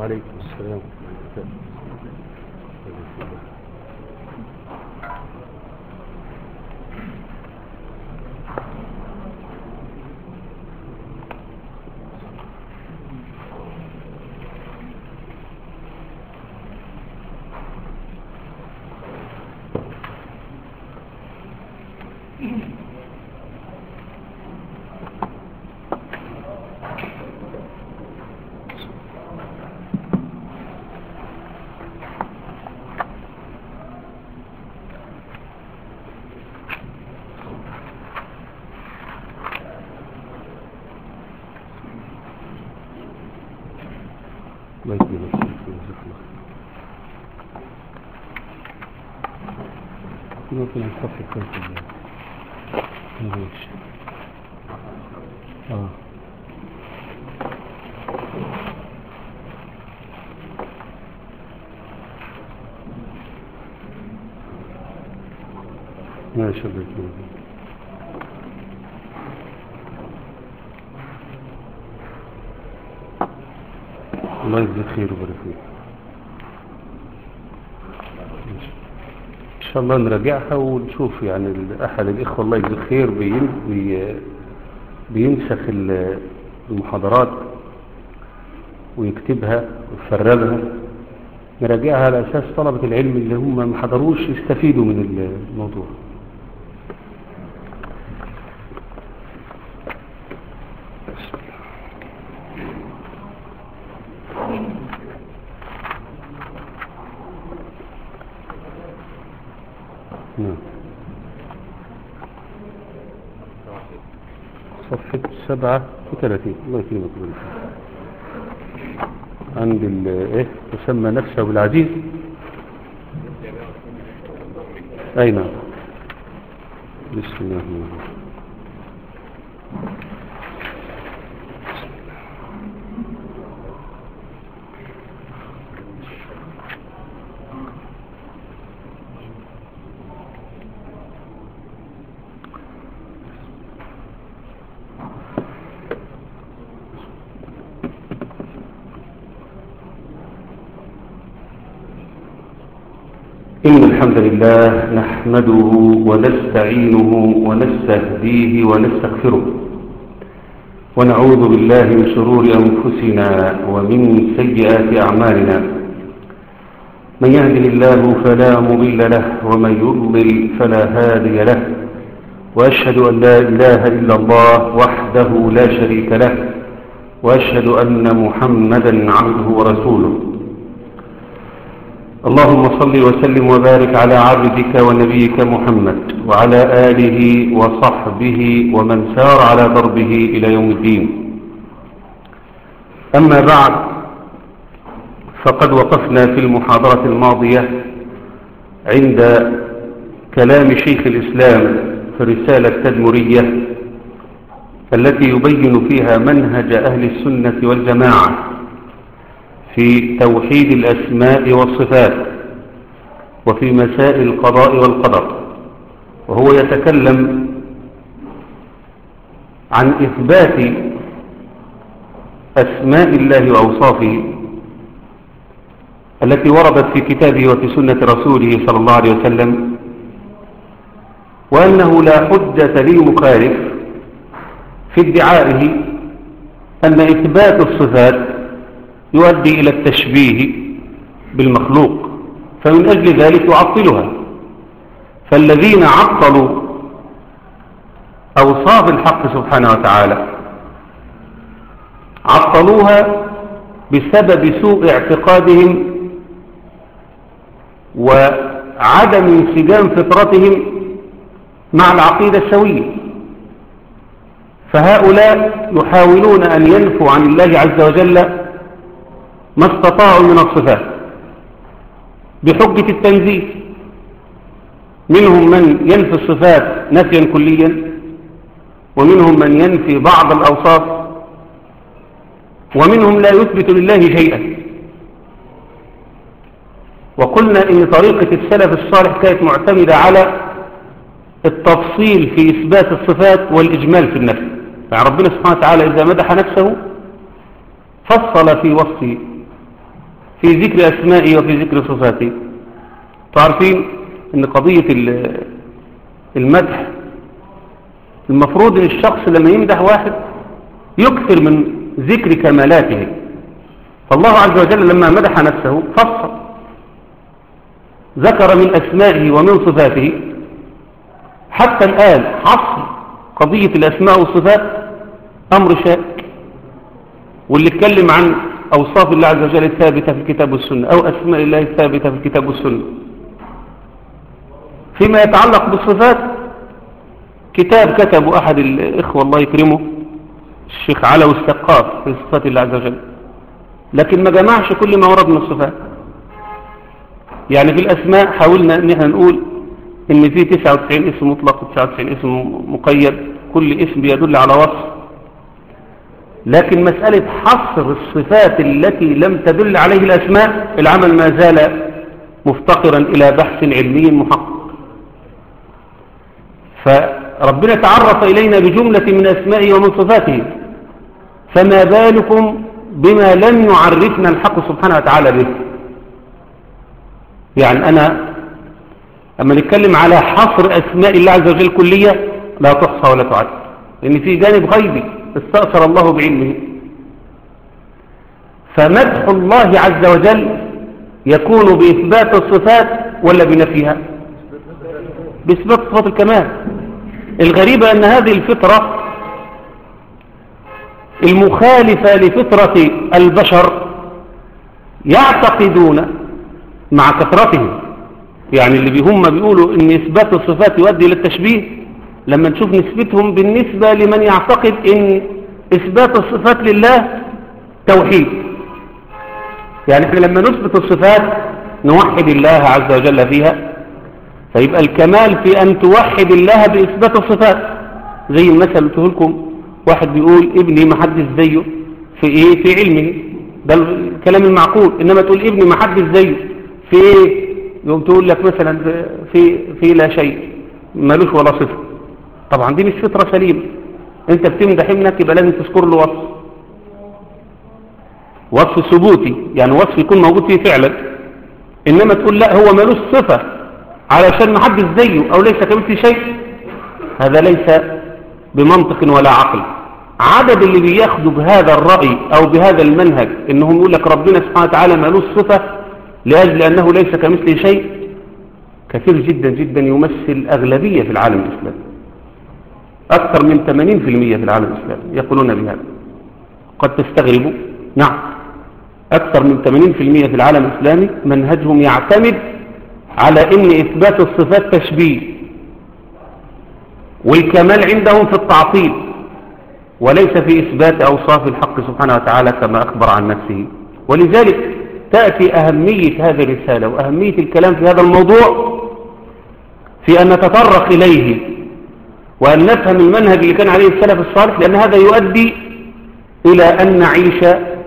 وعليكم السلام الله يجزيك الخير جزاك الله خير ممكن نصفي كويس ماشي اه ما شاء الله يكرمك. الله يجزيك خير ويبارك فيك ان شاء الله نراجعها ونشوف يعني ال- احد الاخوه الله يجزيه خير بين بي بينسخ ال- المحاضرات ويكتبها ويفرغها نراجعها على اساس طلبه العلم اللي هم ما حضروش يستفيدوا من الموضوع نعم صفحة سبعة وثلاثين الله يكرمك بالله عند ال ايه تسمى نفسه بالعزيز اي نعم بسم الله الرحمن الرحيم إن الحمد لله نحمده ونستعينه ونستهديه ونستغفره ونعوذ بالله من شرور أنفسنا ومن سيئات أعمالنا من يهده الله فلا مضل له ومن يضلل فلا هادي له وأشهد أن لا إله إلا الله وحده لا شريك له وأشهد أن محمدا عبده ورسوله اللهم صل وسلم وبارك على عبدك ونبيك محمد وعلى آله وصحبه ومن سار على ضربه إلى يوم الدين أما بعد فقد وقفنا في المحاضرة الماضية عند كلام شيخ الإسلام في الرسالة التدمرية التي يبين فيها منهج أهل السنة والجماعة في توحيد الأسماء والصفات وفي مسائل القضاء والقدر وهو يتكلم عن إثبات أسماء الله وأوصافه التي وردت في كتابه وفي سنة رسوله صلى الله عليه وسلم وأنه لا حجة للمخالف في ادعائه أن إثبات الصفات يؤدي إلى التشبيه بالمخلوق فمن أجل ذلك يعطلها فالذين عطلوا أوصاف الحق سبحانه وتعالى عطلوها بسبب سوء اعتقادهم وعدم انسجام فطرتهم مع العقيدة السوية فهؤلاء يحاولون أن ينفوا عن الله عز وجل ما استطاعوا من الصفات بحجة التنزيه منهم من ينفي الصفات نفيا كليا ومنهم من ينفي بعض الأوصاف ومنهم لا يثبت لله شيئا وقلنا إن طريقة السلف الصالح كانت معتمدة على التفصيل في إثبات الصفات والإجمال في النفس يعني ربنا سبحانه وتعالى إذا مدح نفسه فصل في وصف في ذكر أسمائه وفي ذكر صفاته تعرفين أن قضية المدح المفروض أن الشخص لما يمدح واحد يكثر من ذكر كمالاته فالله عز وجل لما مدح نفسه فصل ذكر من أسمائه ومن صفاته حتى الآن حصل قضية الأسماء والصفات أمر شائك واللي اتكلم عن أوصاف الله عز وجل الثابتة في الكتاب والسنة أو أسماء الله الثابتة في الكتاب والسنة فيما يتعلق بالصفات كتاب كتبه أحد الإخوة الله يكرمه الشيخ علو السقاف في صفات الله عز وجل لكن ما جمعش كل ما ورد من الصفات يعني في الأسماء حاولنا ان احنا نقول ان في 99 اسم مطلق و 99 اسم مقيد كل اسم بيدل على وصف لكن مسألة حصر الصفات التي لم تدل عليه الأسماء العمل ما زال مفتقرا إلى بحث علمي محقق فربنا تعرف إلينا بجملة من أسمائه ومن صفاته فما بالكم بما لم يعرفنا الحق سبحانه وتعالى به يعني أنا أما نتكلم على حصر أسماء الله عز وجل كلية لا تحصى ولا تعد لأن في جانب غيبي استأثر الله بعلمه فمدح الله عز وجل يكون بإثبات الصفات ولا بنفيها بإثبات صفات الكمال الغريبة أن هذه الفطرة المخالفة لفطرة البشر يعتقدون مع كثرتهم يعني اللي هم بيقولوا ان اثبات الصفات يؤدي للتشبيه لما نشوف نسبتهم بالنسبة لمن يعتقد ان اثبات الصفات لله توحيد يعني احنا لما نثبت الصفات نوحد الله عز وجل فيها فيبقى الكمال في ان توحد الله باثبات الصفات زي المثل قلته لكم واحد بيقول ابني ما حدش زيه في ايه في علمه ده الكلام المعقول انما تقول ابني ما حدش زيه في ايه يوم تقول لك مثلا في في لا شيء ملوش ولا صفه طبعا دي مش فطره سليمه انت بتمدح ابنك يبقى لازم تذكر له وصف وصف ثبوتي يعني وصف يكون موجود فيه فعلا انما تقول لا هو ملوش صفه علشان ما حدش زيه او ليس كمثله شيء هذا ليس بمنطق ولا عقل عدد اللي بياخدوا بهذا الرأي او بهذا المنهج انهم يقول لك ربنا سبحانه وتعالى ملوش صفه لأجل أنه ليس كمثله شيء كثير جدا جدا يمثل أغلبية في العالم الإسلامي أكثر من 80% في العالم الإسلامي يقولون بهذا قد تستغربوا نعم أكثر من 80% في العالم الإسلامي منهجهم يعتمد على أن إثبات الصفات تشبيه والكمال عندهم في التعطيل وليس في إثبات أوصاف الحق سبحانه وتعالى كما أخبر عن نفسه ولذلك تأتي أهمية هذه الرسالة وأهمية الكلام في هذا الموضوع في أن نتطرق إليه وأن نفهم المنهج اللي كان عليه السلف الصالح لأن هذا يؤدي إلى أن نعيش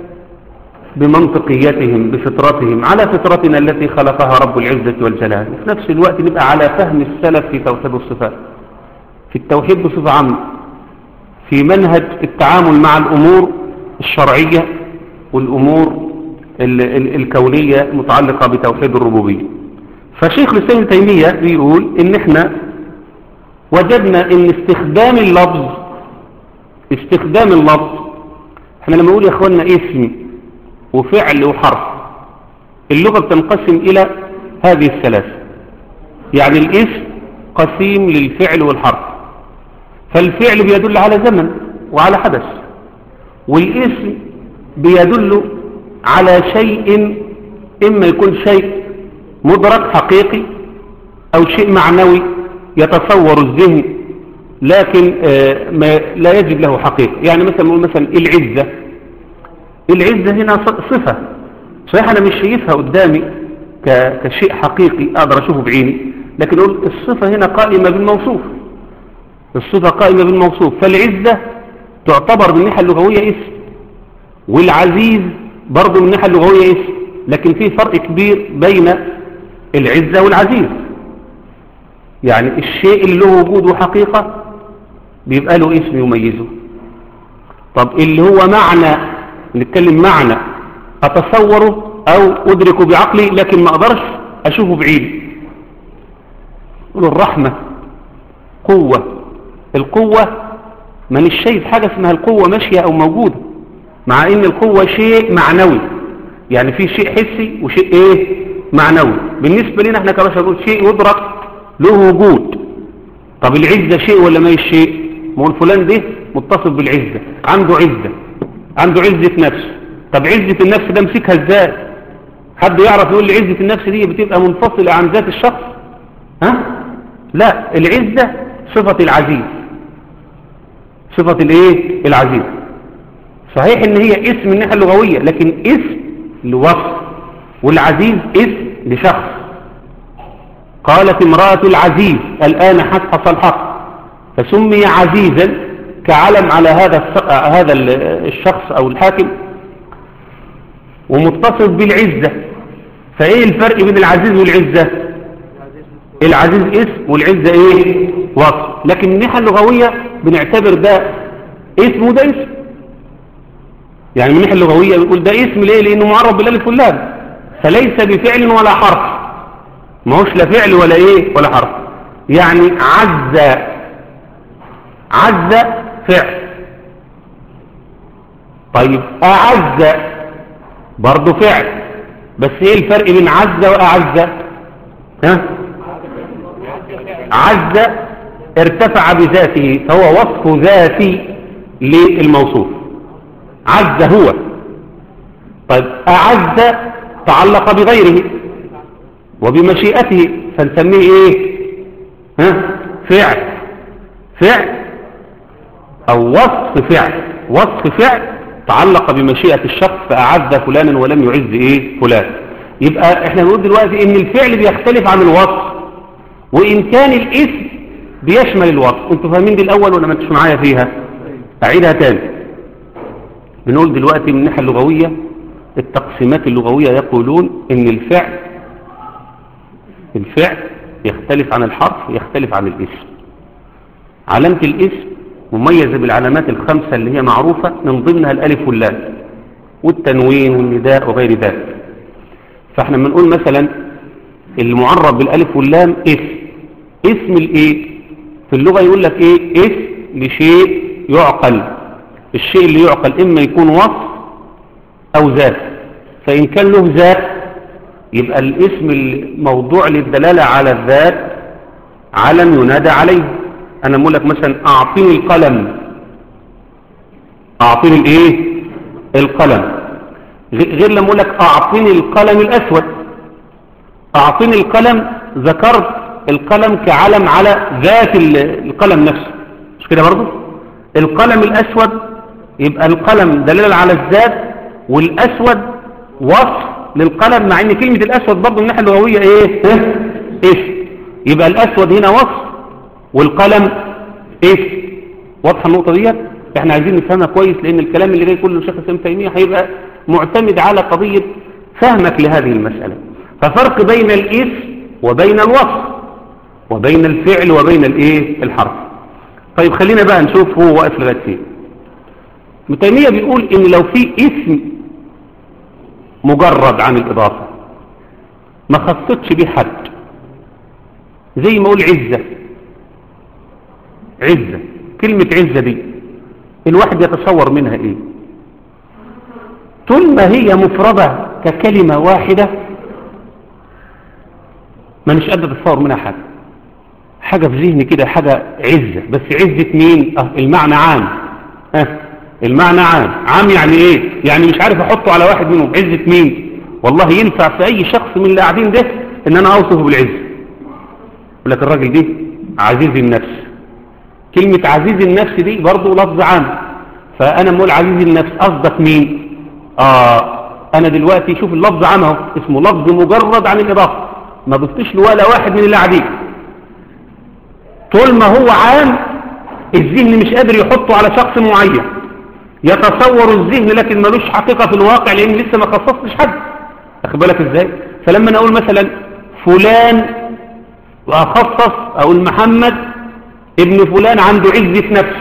بمنطقيتهم بفطرتهم على فطرتنا التي خلقها رب العزة والجلال وفي نفس الوقت نبقى على فهم السلف في توحيد الصفات في التوحيد بصفة عامة في منهج التعامل مع الأمور الشرعية والأمور الكونية متعلقة بتوحيد الربوبية فشيخ الإسلام تيمية بيقول إن إحنا وجدنا إن استخدام اللفظ استخدام اللفظ إحنا لما نقول يا إخواننا اسم وفعل وحرف اللغة بتنقسم إلى هذه الثلاثة يعني الاسم قسيم للفعل والحرف فالفعل بيدل على زمن وعلى حدث والاسم بيدل على شيء إما يكون شيء مدرك حقيقي أو شيء معنوي يتصور الذهن لكن ما لا يجد له حقيقة يعني مثلا نقول مثلا العزة العزة هنا صفة صحيح أنا مش شايفها قدامي كشيء حقيقي أقدر أشوفه بعيني لكن أقول الصفة هنا قائمة بالموصوف الصفة قائمة بالموصوف فالعزة تعتبر من الناحية اللغوية اسم والعزيز برضه من الناحية اللغوية اسم لكن في فرق كبير بين العزة والعزيز يعني الشيء اللي له وجود وحقيقة بيبقى له اسم يميزه طب اللي هو معنى نتكلم معنى أتصوره او ادركه بعقلي لكن ما اقدرش اشوفه بعيد يقول الرحمة قوة القوة من شايف حاجة اسمها القوة ماشية او موجودة مع ان القوة شيء معنوي يعني في شيء حسي وشيء ايه معنوي بالنسبة لنا احنا كبشر نقول شيء يدرك له وجود طب العزة شيء ولا ما شيء ما هو الفلان ده متصف بالعزة عنده عزة عنده عزة نفس طب عزة النفس ده مسكها ازاي حد يعرف يقول لي عزة النفس دي بتبقى منفصلة عن ذات الشخص ها لا العزة صفة العزيز صفة الايه العزيز صحيح ان هي اسم من الناحية اللغوية لكن اسم لوصف والعزيز اسم لشخص قالت امرأة العزيز الآن حصل الحق فسمي عزيزا كعلم على هذا هذا الشخص أو الحاكم ومتصف بالعزة فايه الفرق بين العزيز والعزة العزيز اسم والعزة ايه وصف لكن من الناحية اللغوية بنعتبر ده اسم وده اسم يعني من الناحية اللغوية بنقول ده اسم ليه لانه معرب بالالف واللام فليس بفعل ولا حرف ما هوش لا فعل ولا ايه ولا حرف يعني عز عز فعل طيب اعز برضه فعل بس ايه الفرق بين عز واعز ها عز ارتفع بذاته فهو وصف ذاتي للموصوف عز هو طيب اعز تعلق بغيره وبمشيئته فنسميه ايه ها فعل فعل او وصف فعل وصف فعل تعلق بمشيئة الشخص فأعز فلانا ولم يعز ايه فلان يبقى احنا بنقول دلوقتي ان الفعل بيختلف عن الوصف وان كان الاسم بيشمل الوصف انتوا فاهمين دي الاول ولا ما انتوش معايا فيها اعيدها تاني بنقول دلوقتي من الناحيه اللغويه التقسيمات اللغويه يقولون ان الفعل الفعل يختلف عن الحرف يختلف عن الاسم علامة الاسم مميزة بالعلامات الخمسة اللي هي معروفة من ضمنها الألف واللام والتنوين والنداء وغير ذلك فاحنا بنقول مثلا المعرب بالألف واللام اسم اسم الايه في اللغة يقول لك ايه اسم لشيء يعقل الشيء اللي يعقل اما يكون وصف او ذات فإن كان له ذات يبقى الاسم الموضوع للدلالة على الذات علم ينادى عليه انا اقول لك مثلا اعطيني القلم اعطيني الايه القلم غير لما اقول لك اعطيني القلم الاسود اعطيني القلم ذكرت القلم كعلم على ذات القلم نفسه مش كده برضه القلم الاسود يبقى القلم دلالة على الذات والاسود وصف للقلم مع ان كلمة الاسود برضه من الناحية اللغوية ايه ايه يبقى الاسود هنا وصف والقلم ايه واضحه النقطه ديت احنا عايزين نفهمها كويس لان الكلام اللي جاي كله شيخ الاسلام تيميه هيبقى معتمد على قضيه فهمك لهذه المساله ففرق بين الاسم وبين الوصف وبين الفعل وبين الايه الحرف طيب خلينا بقى نشوف هو واقف لغايه فين ابن تيميه بيقول ان لو في اسم مجرد عن الاضافه ما خصتش بيه حد زي ما اقول عزه عزة كلمة عزة دي الواحد يتصور منها ايه طول ما هي مفردة ككلمة واحدة ما مش قادر اتصور منها حاجة حاجة في ذهني كده حاجة عزة بس عزة مين اه المعنى عام اه المعنى عام عام يعني ايه يعني مش عارف احطه على واحد منهم عزة مين والله ينفع في اي شخص من اللي قاعدين ده ان انا اوصفه بالعزة يقول لك الراجل دي عزيز النفس كلمة عزيز النفس دي برضو لفظ عام فأنا مقول عزيز النفس قصدك مين آه أنا دلوقتي شوف اللفظ عام اهو اسمه لفظ مجرد عن الإضافة ما ضفتش له ولا واحد من اللي قاعدين طول ما هو عام الذهن مش قادر يحطه على شخص معين يتصور الذهن لكن ملوش حقيقة في الواقع لأن لسه ما خصصتش حد أخد بالك إزاي فلما نقول مثلا فلان وأخصص أقول محمد ابن فلان عنده عزة نفس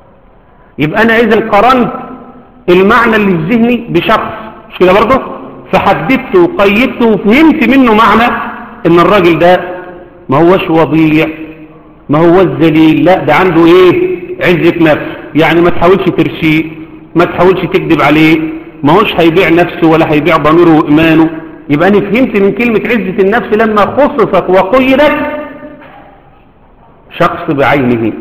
يبقى أنا إذا قرنت المعنى اللي في ذهني بشخص مش كده برضه فحددته وقيدته وفهمت منه معنى ان الراجل ده ما هوش وضيع ما هو الذليل لا ده عنده ايه عزة نفس يعني ما تحاولش ترشيه ما تحاولش تكذب عليه ما هوش هيبيع نفسه ولا هيبيع ضميره وإيمانه يبقى أنا فهمت من كلمة عزة النفس لما خصصت وقيدت شخص بعينه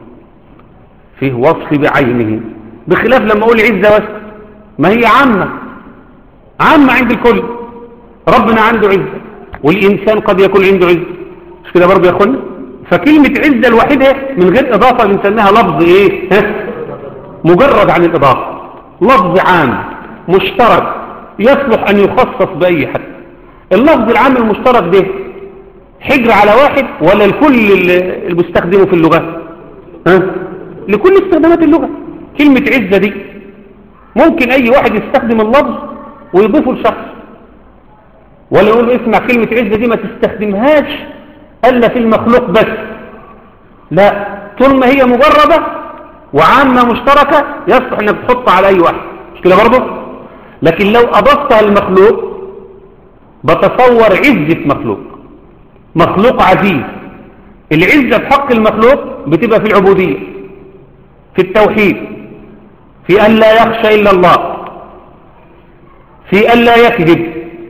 فيه وصف بعينه بخلاف لما أقول عزة بس ما هي عامة عامة عند الكل ربنا عنده عزة والإنسان قد يكون عنده عزة مش كده برضه يا أخوانا فكلمة عزة الوحيدة من غير إضافة بنسميها لفظ إيه ها؟ مجرد عن الإضافة لفظ عام مشترك يصلح أن يخصص بأي حد اللفظ العام المشترك ده حجر على واحد ولا الكل اللي بيستخدمه في اللغة ها؟ لكل استخدامات اللغة كلمة عزة دي ممكن أي واحد يستخدم اللفظ ويضيفه لشخص ولا يقول اسمع كلمة عزة دي ما تستخدمهاش ألا في المخلوق بس لا طول ما هي مجردة وعامة مشتركة يصلح انك تحطها على اي واحد مش كده برضه لكن لو اضفتها للمخلوق بتصور عزة مخلوق مخلوق عزيز العزة في حق المخلوق بتبقى في العبودية في التوحيد في أن لا يخشى إلا الله في أن لا يكذب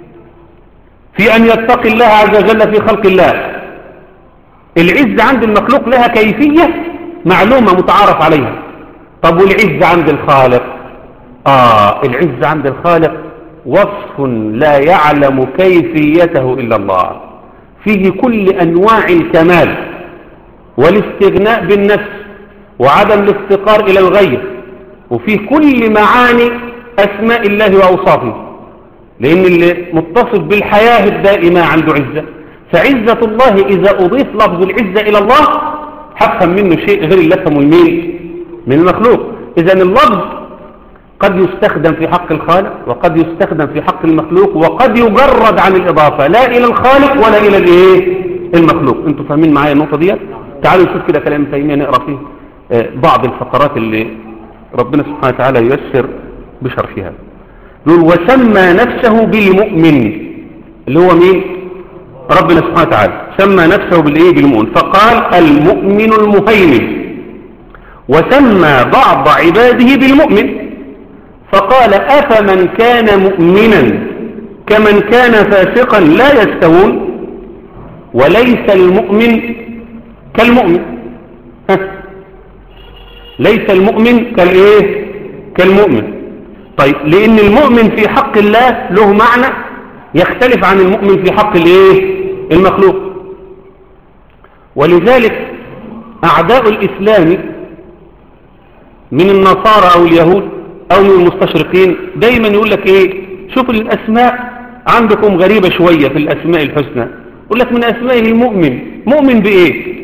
في أن يتقي الله عز وجل في خلق الله العزة عند المخلوق لها كيفية معلومة متعارف عليها طب والعزة عند الخالق آه العزة عند الخالق وصف لا يعلم كيفيته إلا الله فيه كل أنواع الكمال والاستغناء بالنفس وعدم الافتقار إلى الغير وفيه كل معاني أسماء الله وأوصافه لأن اللي متصف بالحياة الدائمة عنده عزة فعزة الله إذا أضيف لفظ العزة إلى الله حفهم منه شيء غير اللي فهمه المين من المخلوق إذا اللفظ قد يستخدم في حق الخالق وقد يستخدم في حق المخلوق وقد يجرد عن الإضافة لا إلى الخالق ولا إلى الإيه المخلوق انتوا فاهمين معايا النقطة دي تعالوا نشوف كده كلام تيمية نقرأ فيه بعض الفقرات اللي ربنا سبحانه وتعالى ييسر بشرحها يقول وسمى نفسه بالمؤمن اللي هو مين ربنا سبحانه وتعالى سمى نفسه بالايه بالمؤمن فقال المؤمن المهيمن وسمى بعض عباده بالمؤمن فقال أفمن كان مؤمنا كمن كان فاسقا لا يستوون وليس المؤمن كالمؤمن ها. ليس المؤمن كالايه كالمؤمن طيب لان المؤمن في حق الله له معنى يختلف عن المؤمن في حق الايه المخلوق ولذلك اعداء الاسلام من النصارى او اليهود او من المستشرقين دايما يقول لك ايه شوف الاسماء عندكم غريبة شوية في الاسماء الحسنى يقول لك من اسمائه المؤمن مؤمن بايه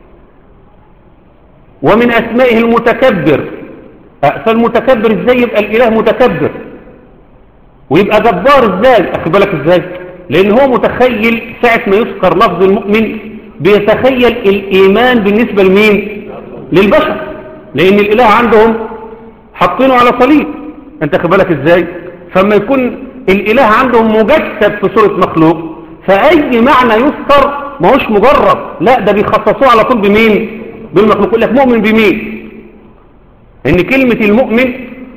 ومن اسمائه المتكبر فالمتكبر ازاي يبقى الاله متكبر ويبقى جبار ازاي اخد بالك ازاي لان هو متخيل ساعة ما يذكر لفظ المؤمن بيتخيل الايمان بالنسبة لمين للبشر لان الاله عندهم حاطينه على صليب انت اخد بالك ازاي فما يكون الاله عندهم مجسد في صورة مخلوق فاي معنى يذكر ما هوش مجرد لا ده بيخصصوه على طول بمين بالمخلوق يقول لك مؤمن بمين ان كلمة المؤمن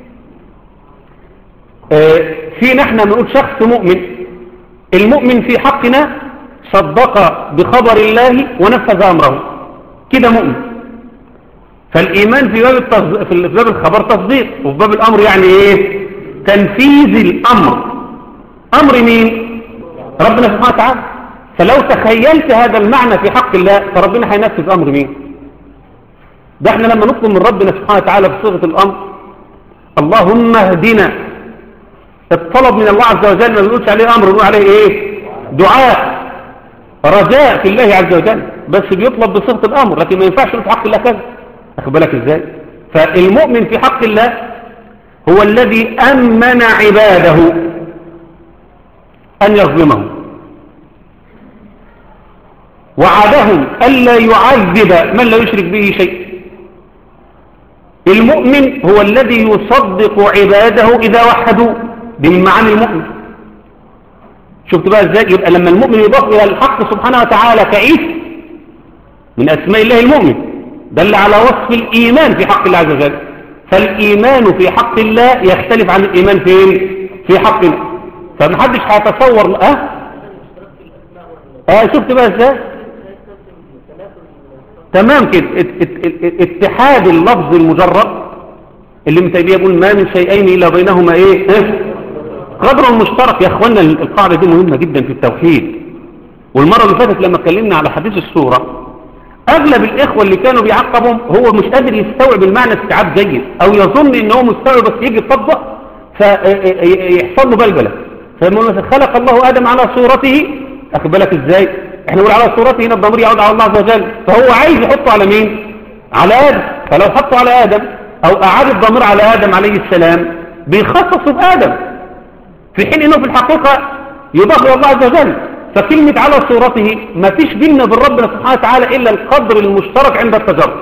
آه فينا احنا بنقول شخص مؤمن المؤمن في حقنا صدق بخبر الله ونفذ امره كده مؤمن فالايمان في باب التصديق في باب الخبر تصديق وفي باب الامر يعني ايه تنفيذ الامر امر مين ربنا سبحانه وتعالى فلو تخيلت هذا المعنى في حق الله فربنا هينفذ امر مين ده احنا لما نطلب من ربنا سبحانه وتعالى بصيغه الامر اللهم اهدنا الطلب من الله عز وجل ما بنقولش عليه امر بنقول عليه ايه دعاء رجاء في الله عز وجل بس بيطلب بصيغه الامر لكن ما ينفعش في حق الله كذا اخد بالك ازاي فالمؤمن في حق الله هو الذي امن عباده ان يظلمهم وعدهم الا يعذب من لا يشرك به شيء المؤمن هو الذي يصدق عباده إذا وحدوا دي من معاني المؤمن شفت بقى ازاي يبقى لما المؤمن يضاف الى الحق سبحانه وتعالى كعيسى من اسماء الله المؤمن دل على وصف الايمان في حق الله عز وجل فالايمان في حق الله يختلف عن الايمان فين في حق الله فمحدش هيتصور اه اه شفت بقى ازاي تمام كده اتحاد اللفظ المجرد اللي ابن تيميه يقول ما من شيئين الا بينهما ايه قدر مشترك يا اخوانا القاعده دي مهمه جدا في التوحيد والمره اللي فاتت لما اتكلمنا على حديث السوره اغلب الاخوه اللي كانوا بيعقبهم هو مش قادر يستوعب المعنى استيعاب جيد او يظن ان هو مستوعب بس يجي يطبق فيحصل له بلبله فيقول مثلا خلق الله ادم على صورته اخد بالك ازاي احنا نقول على صورته هنا الضمير يعود على الله عز وجل فهو عايز يحطه على مين على ادم فلو حطه على ادم او اعاد الضمير على ادم عليه السلام بيخصص بادم في حين انه في الحقيقه يضاف الى الله عز وجل فكلمة على صورته ما فيش بيننا بالرب سبحانه وتعالى إلا القدر المشترك عند التجرب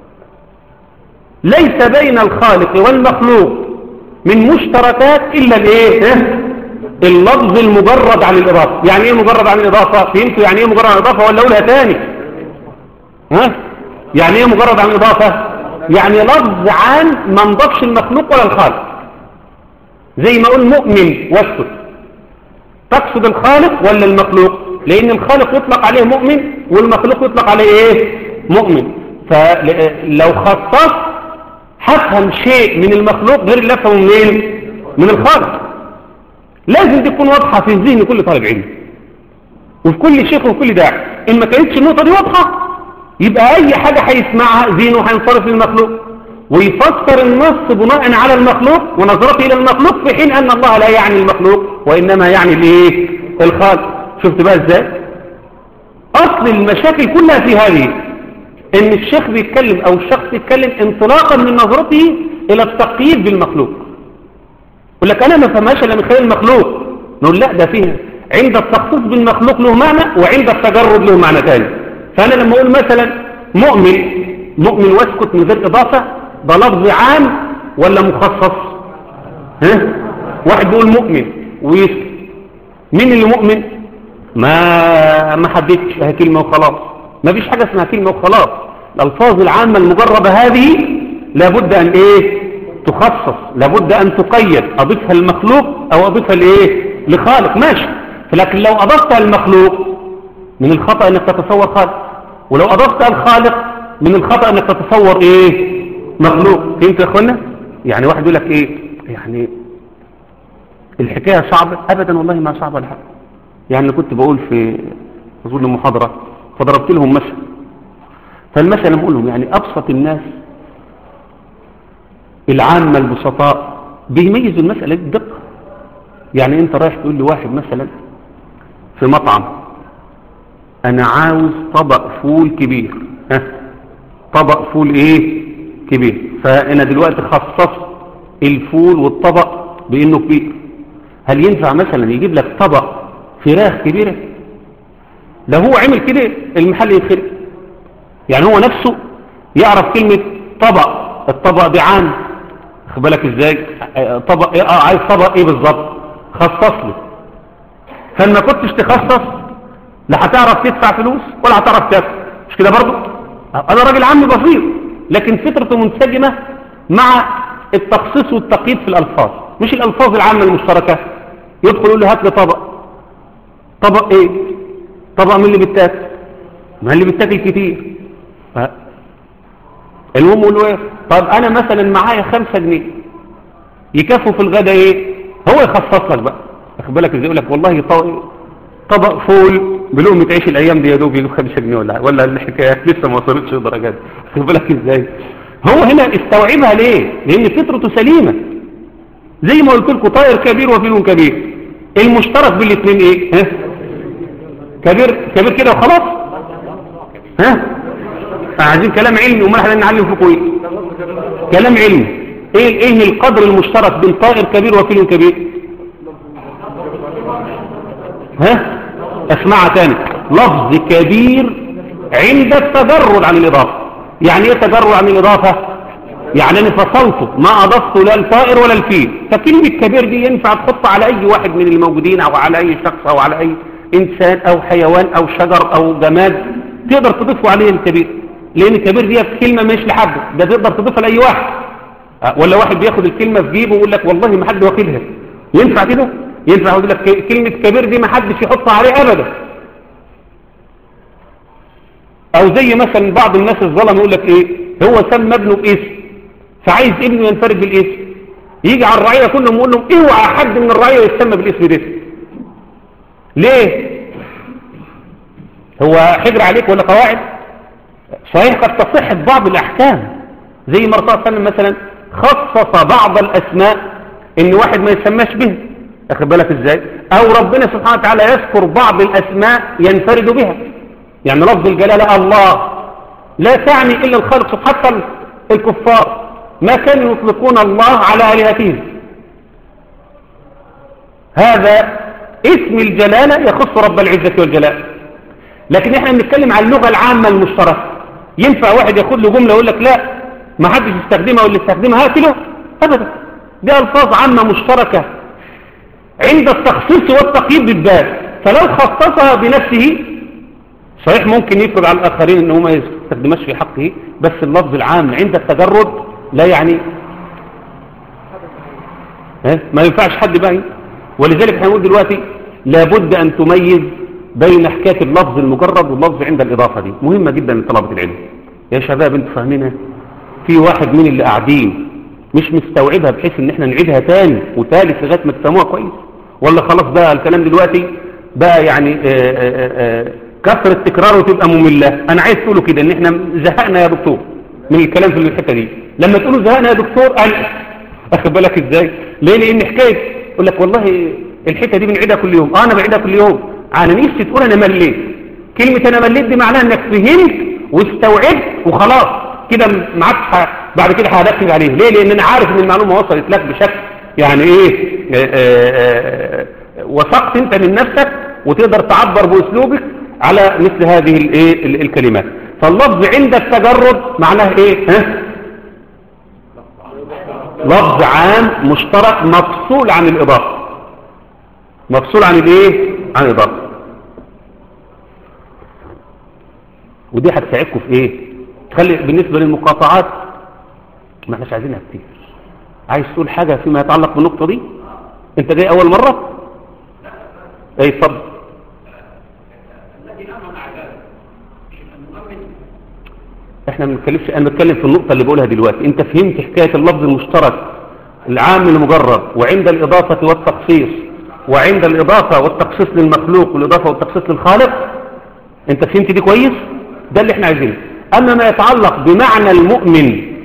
ليس بين الخالق والمخلوق من مشتركات إلا الإيه اللفظ المجرد عن الإضافة يعني إيه مجرد عن الإضافة فهمتوا يعني إيه مجرد عن الإضافة ولا أقولها تاني ها يعني إيه مجرد عن الإضافة يعني لفظ عن ما انضفش المخلوق ولا الخالق زي ما أقول مؤمن واسكت تقصد الخالق ولا المخلوق لأن الخالق يطلق عليه مؤمن والمخلوق يطلق عليه إيه مؤمن فلو خصص هفهم شيء من المخلوق غير اللي افهمه منين من الخالق لازم تكون واضحة في ذهن كل طالب علم وفي كل شيخ وفي كل داعي إن ما كانتش النقطة دي واضحة يبقى أي حاجة هيسمعها ذهنه هينصرف للمخلوق ويفسر النص بناء على المخلوق ونظرته إلى المخلوق في حين أن الله لا يعني المخلوق وإنما يعني الايه الخالق شفت بقى ازاي أصل المشاكل كلها في هذه إن الشيخ بيتكلم أو الشخص يتكلم انطلاقا من نظرته إلى التقييد بالمخلوق يقول لك أنا ما فهمهاش إلا من خلال المخلوق نقول لا ده فيها عند التخصيص بالمخلوق له معنى وعند التجرد له معنى ثاني فأنا لما أقول مثلا مؤمن مؤمن واسكت من غير إضافة ده لفظ عام ولا مخصص ها واحد بيقول مؤمن ويسكت مين اللي مؤمن ما ما حددتش هي كلمه وخلاص ما فيش حاجه اسمها كلمه وخلاص الالفاظ العامه المجربه هذه لابد ان ايه تخصص لابد ان تقيد اضيفها للمخلوق او اضيفها لايه لخالق ماشي لكن لو اضفتها للمخلوق من الخطا انك تتصور خالق ولو اضفتها للخالق من الخطا انك تتصور ايه مخلوق فهمت يا اخوانا يعني واحد يقول لك ايه يعني الحكايه صعبه ابدا والله ما صعبه ولا حاجه يعني كنت بقول في اظن محاضره فضربت لهم مثل فالمثل انا بقول لهم يعني ابسط الناس العامه البسطاء بيميزوا المساله دي بدقه يعني انت رايح تقول لواحد مثلا في مطعم انا عاوز طبق فول كبير ها طبق فول ايه كبير فانا دلوقتي خصصت الفول والطبق بانه كبير هل ينفع مثلا يجيب لك طبق فراخ كبيرة لو هو عمل كده المحل يتخرق يعني هو نفسه يعرف كلمة طبق الطبق بعام بالك ازاي طبق ايه اه عايز طبق ايه بالظبط خصص له فما كنتش تخصص لا هتعرف تدفع فلوس ولا هتعرف تاكل مش كده برضه انا راجل عام بسيط لكن فطرته منسجمة مع التخصيص والتقييد في الألفاظ مش الألفاظ العامة المشتركة يدخل يقول له هات لي طبق طبق ايه طبق من اللي بيتاكل ما اللي بيتاكل كتير ف... المهم يقول له ايه طب انا مثلا معايا خمسة جنيه يكفوا في الغدا ايه هو يخصص لك بقى واخد بالك ازاي يقول لك والله طبق فول بلقمة عيش الايام دي يا دوب يجيب 5 جنيه ولا ولا الحكايات لسه ما وصلتش للدرجات دي واخد بالك ازاي هو هنا استوعبها ليه لان فطرته سليمه زي ما قلت لكم طائر كبير وفيل كبير المشترك بين الاثنين ايه ها كبير كبير كده وخلاص ها عايزين كلام علمي وما احنا نعلم فيكم ايه كلام علمي ايه ايه القدر المشترك بين طائر كبير وفيل كبير ها اسمعها تاني لفظ كبير عند التجرد عن الاضافه يعني ايه تجرد عن الاضافه يعني انا فصلته ما اضفته لا الطائر ولا الفيل فكلمة كبير دي ينفع تحط على اي واحد من الموجودين او على اي شخص او على اي انسان او حيوان او شجر او جماد تقدر تضيفه عليه الكبير لان الكبير دي كلمة مش لحد ده تقدر تضيفها لاي واحد أه، ولا واحد بياخد الكلمة في جيبه ويقول لك والله ما حد واخدها ينفع كده ينفع يقول لك كلمة كبير دي ما حدش يحطها عليه ابدا او زي مثلا بعض الناس الظلم يقول لك ايه هو سمى ابنه باسم فعايز ابنه ينفرد بالاسم يجي على الرعية كلهم يقول لهم اوعى حد من الرعية يسمى بالاسم ده ليه هو حجر عليك ولا قواعد صحيح قد تصح في بعض الاحكام زي ما الرسول صلى الله عليه وسلم مثلا خصص بعض الاسماء ان واحد ما يسماش به اخد بالك ازاي او ربنا سبحانه وتعالى يذكر بعض الاسماء ينفرد بها يعني لفظ الجلالة الله لا تعني الا الخالق حتى الكفار ما كانوا يطلقون الله على آلهتهم هذا اسم الجلالة يخص رب العزة والجلال لكن احنا بنتكلم عن اللغة العامة المشتركة ينفع واحد ياخد له جملة ويقول لك لا ما حدش يستخدمها واللي يستخدمها هاتله ابدا دي الفاظ عامة مشتركة عند التخصيص والتقييد بالذات فلو خصصها بنفسه صحيح ممكن يفرض على الآخرين أنه ما يستخدمش في حقه بس اللفظ العام عند التجرد لا يعني ما ينفعش حد بقى ولذلك احنا نقول دلوقتي لابد أن تميز بين حكاية اللفظ المجرد واللفظ عند الإضافة دي مهمة جدا لطلبة العلم يا شباب انتوا فاهمينها في واحد من اللي قاعدين مش مستوعبها بحيث ان احنا نعيدها تاني وثالث لغايه ما تفهموها كويس ولا خلاص بقى الكلام دلوقتي بقى يعني آآ آآ كثرة تكراره تبقى مملة انا عايز تقوله كده ان احنا زهقنا يا دكتور من الكلام في الحتة دي لما تقولوا زهقنا يا دكتور قال اخد بالك ازاي ليه لان حكاية يقول لك والله الحتة دي بنعيدها كل يوم اه انا بعيدها كل يوم انا نفسي تقول انا مليت كلمة انا مليت دي معناها انك فهمت واستوعبت وخلاص كده ما عادش بعد كده هركز عليه ليه لان انا عارف ان المعلومة وصلت لك بشكل يعني ايه آآ آآ وثقت انت من نفسك وتقدر تعبر باسلوبك على مثل هذه الايه الكلمات فاللفظ عند التجرد معناه ايه ها لفظ عام مشترك مفصول عن الاضافه مفصول عن الايه عن الاضافه ودي هتساعدكم في ايه تخلي بالنسبه للمقاطعات ما احناش عايزينها كتير عايز تقول حاجه فيما يتعلق بالنقطه دي انت جاي اول مره اي اتفضل احنا ما بنتكلمش انا بتكلم في النقطه اللي بقولها دلوقتي انت فهمت حكايه اللفظ المشترك العام المجرد وعند الاضافه والتخصيص وعند الاضافه والتخصيص للمخلوق والاضافه والتخصيص للخالق انت فهمت دي كويس ده اللي احنا عايزينه اما ما يتعلق بمعنى المؤمن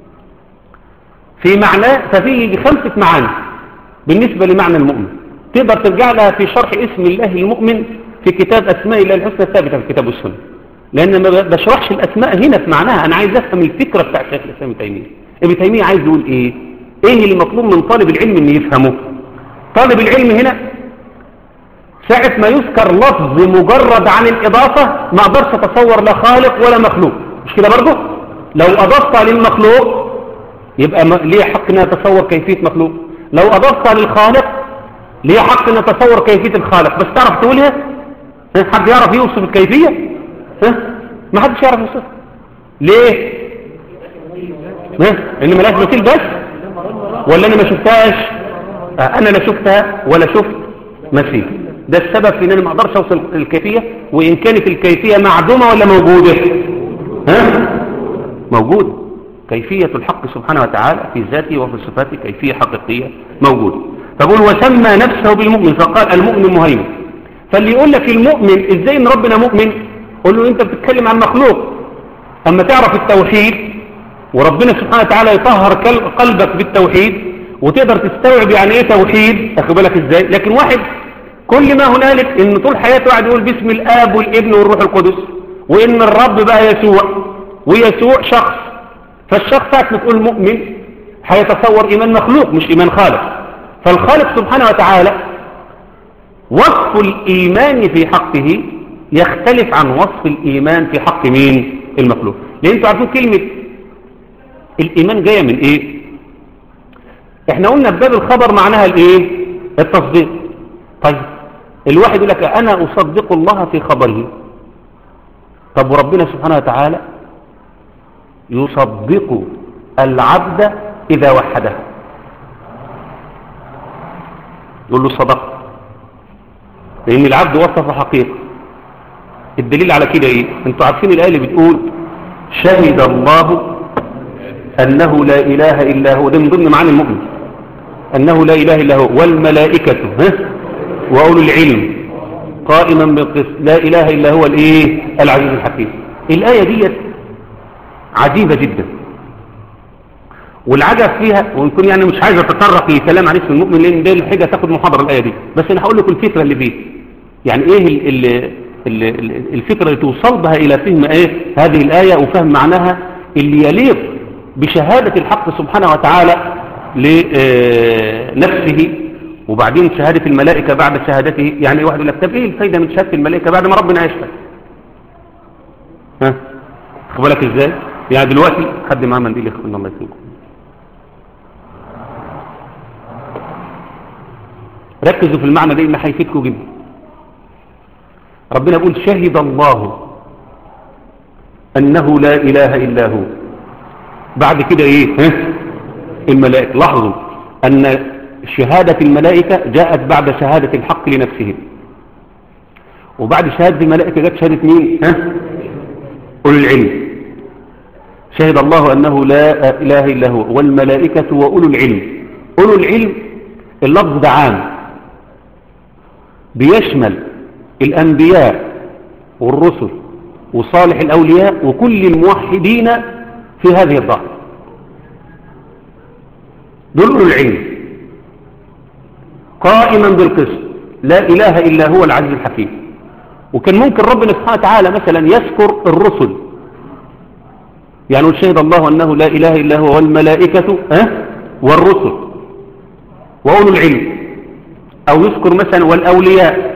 في معناه ففيه خمسه معاني بالنسبه لمعنى المؤمن تقدر ترجع لها في شرح اسم الله المؤمن في كتاب اسماء الله الحسنى الثابته في كتاب السنه لان ما بشرحش الاسماء هنا في معناها انا عايز افهم الفكره بتاع شيخ الاسلام ابن تيميه ابن تيميه عايز يقول ايه ايه اللي مطلوب من طالب العلم ان يفهمه طالب العلم هنا ساعة ما يذكر لفظ مجرد عن الإضافة ما أقدرش أتصور لا خالق ولا مخلوق مش كده برضه لو أضفت للمخلوق يبقى ليه حق أن أتصور كيفية مخلوق لو أضفت للخالق ليه حق أن أتصور كيفية الخالق بس تعرف تقولها حد يعرف يوصف الكيفية ها ما حدش يعرف يوصف ليه ها ان ملاش مثيل بس ولا انا ما شفتهاش آه انا لا شفتها ولا شفت مثيل ده السبب في ان انا ما اقدرش اوصل الكيفيه وان كانت الكيفيه معدومه ولا موجوده ها موجوده كيفيه الحق سبحانه وتعالى في ذاته وفي صفاته كيفيه حقيقيه موجوده فبقول وسمى نفسه بالمؤمن فقال المؤمن مهيمن فاللي يقول لك المؤمن ازاي ان ربنا مؤمن قول له انت بتتكلم عن مخلوق اما تعرف التوحيد وربنا سبحانه وتعالى يطهر قلبك بالتوحيد وتقدر تستوعب يعني ايه توحيد اخد بالك ازاي لكن واحد كل ما هنالك ان طول حياته قاعد يقول باسم الاب والابن والروح القدس وان الرب بقى يسوع ويسوع شخص فالشخص ساعه ما تقول مؤمن هيتصور ايمان مخلوق مش ايمان خالق فالخالق سبحانه وتعالى وصف الايمان في حقه يختلف عن وصف الإيمان في حق مين المخلوق لأن انتوا عارفين كلمة الإيمان جاية من إيه إحنا قلنا بباب الخبر معناها الإيه التصديق طيب الواحد يقول لك أنا أصدق الله في خبره طب وربنا سبحانه وتعالى يصدق العبد إذا وحده يقول له صدق لأن العبد وصف حقيقة الدليل على كده إيه انتوا عارفين الآية اللي بتقول شهد الله أنه لا إله إلا هو ده من ضمن معاني المؤمن أنه لا إله إلا هو والملائكة ها وأولو العلم قائما بالقسط لا إله إلا هو الإيه العزيز الحكيم الآية دي عجيبة جدا والعجب فيها ويكون يعني مش عايز اتطرق لكلام عن اسم المؤمن لان ده الحاجه تاخد محاضره الايه دي بس انا هقول لكم الفكره اللي فيه يعني ايه ال ال ال الفكره اللي توصل بها الى فهم ايه هذه الايه وفهم معناها اللي يليق بشهاده الحق سبحانه وتعالى لنفسه وبعدين شهاده الملائكه بعد شهادته يعني واحد يقول لك طب ايه الفايده من شهاده الملائكه بعد ما ربنا يشهد ها خد بالك ازاي يعني دلوقتي حد معاه منديل يا اخوانا الله يسلمكم ركزوا في المعنى ده اللي هيفيدكم جدا ربنا يقول شهد الله أنه لا إله إلا هو بعد كده إيه ها؟ الملائكة لاحظوا أن شهادة الملائكة جاءت بعد شهادة الحق لنفسه وبعد شهادة الملائكة جاءت شهادة مين ها؟ أولي العلم شهد الله أنه لا إله إلا هو والملائكة وأولو العلم أولو العلم اللفظ ده عام بيشمل الأنبياء والرسل وصالح الأولياء وكل الموحدين في هذه الظاهرة دول أولو العلم قائما بالقسط لا إله إلا هو العزيز الحكيم وكان ممكن ربنا سبحانه وتعالى مثلا يذكر الرسل يعني شهد الله أنه لا إله إلا هو والملائكة أه؟ والرسل وأولو العلم أو يذكر مثلا والأولياء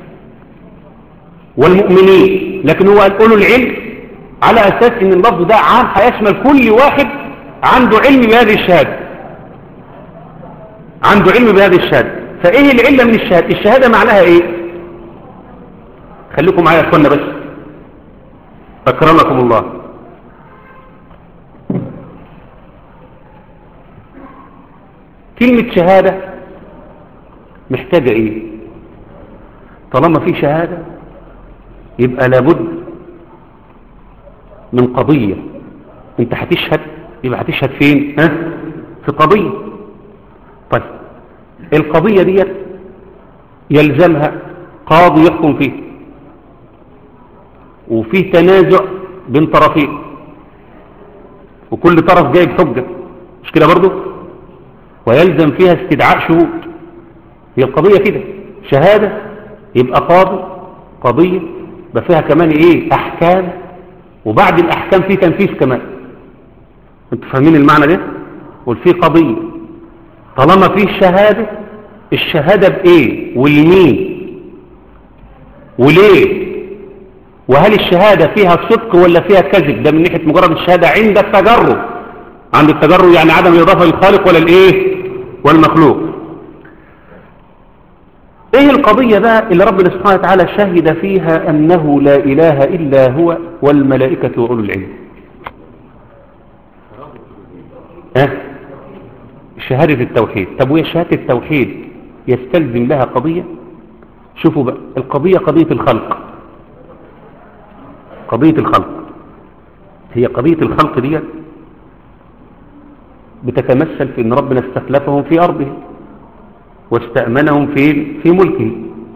والمؤمنين لكن هو قال أولو العلم على أساس أن اللفظ ده عام هيشمل كل واحد عنده علم بهذه الشهادة عنده علم بهذه الشهادة فإيه العلة من الشهادة الشهادة معناها إيه خليكم معايا يا أخوانا بس أكرمكم الله كلمة شهادة محتاجة ايه طالما في شهادة يبقى لابد من قضية انت هتشهد يبقى هتشهد فين ها في قضية طيب القضية دي يلزمها قاضي يحكم فيه وفي تنازع بين طرفين وكل طرف جايب حجة مش كده برضو ويلزم فيها استدعاء شهود هي القضية كده شهادة يبقى قاضي قضية يبقى فيها كمان ايه احكام وبعد الاحكام في تنفيذ كمان انتوا فاهمين المعنى ده والفي قضية طالما في شهادة الشهادة بايه والمين وليه وهل الشهادة فيها صدق ولا فيها كذب ده من ناحية مجرد الشهادة عند التجرب عند التجرب يعني عدم الإضافة للخالق ولا الايه والمخلوق ايه القضية بقى اللي ربنا سبحانه وتعالى شهد فيها انه لا اله الا هو والملائكة واولو العلم ها شهادة التوحيد طب وهي شهادة التوحيد يستلزم لها قضية شوفوا بقى القضية قضية الخلق قضية الخلق هي قضية الخلق دي بتتمثل في ان ربنا استخلفهم في ارضه واستأمنهم في في ملكه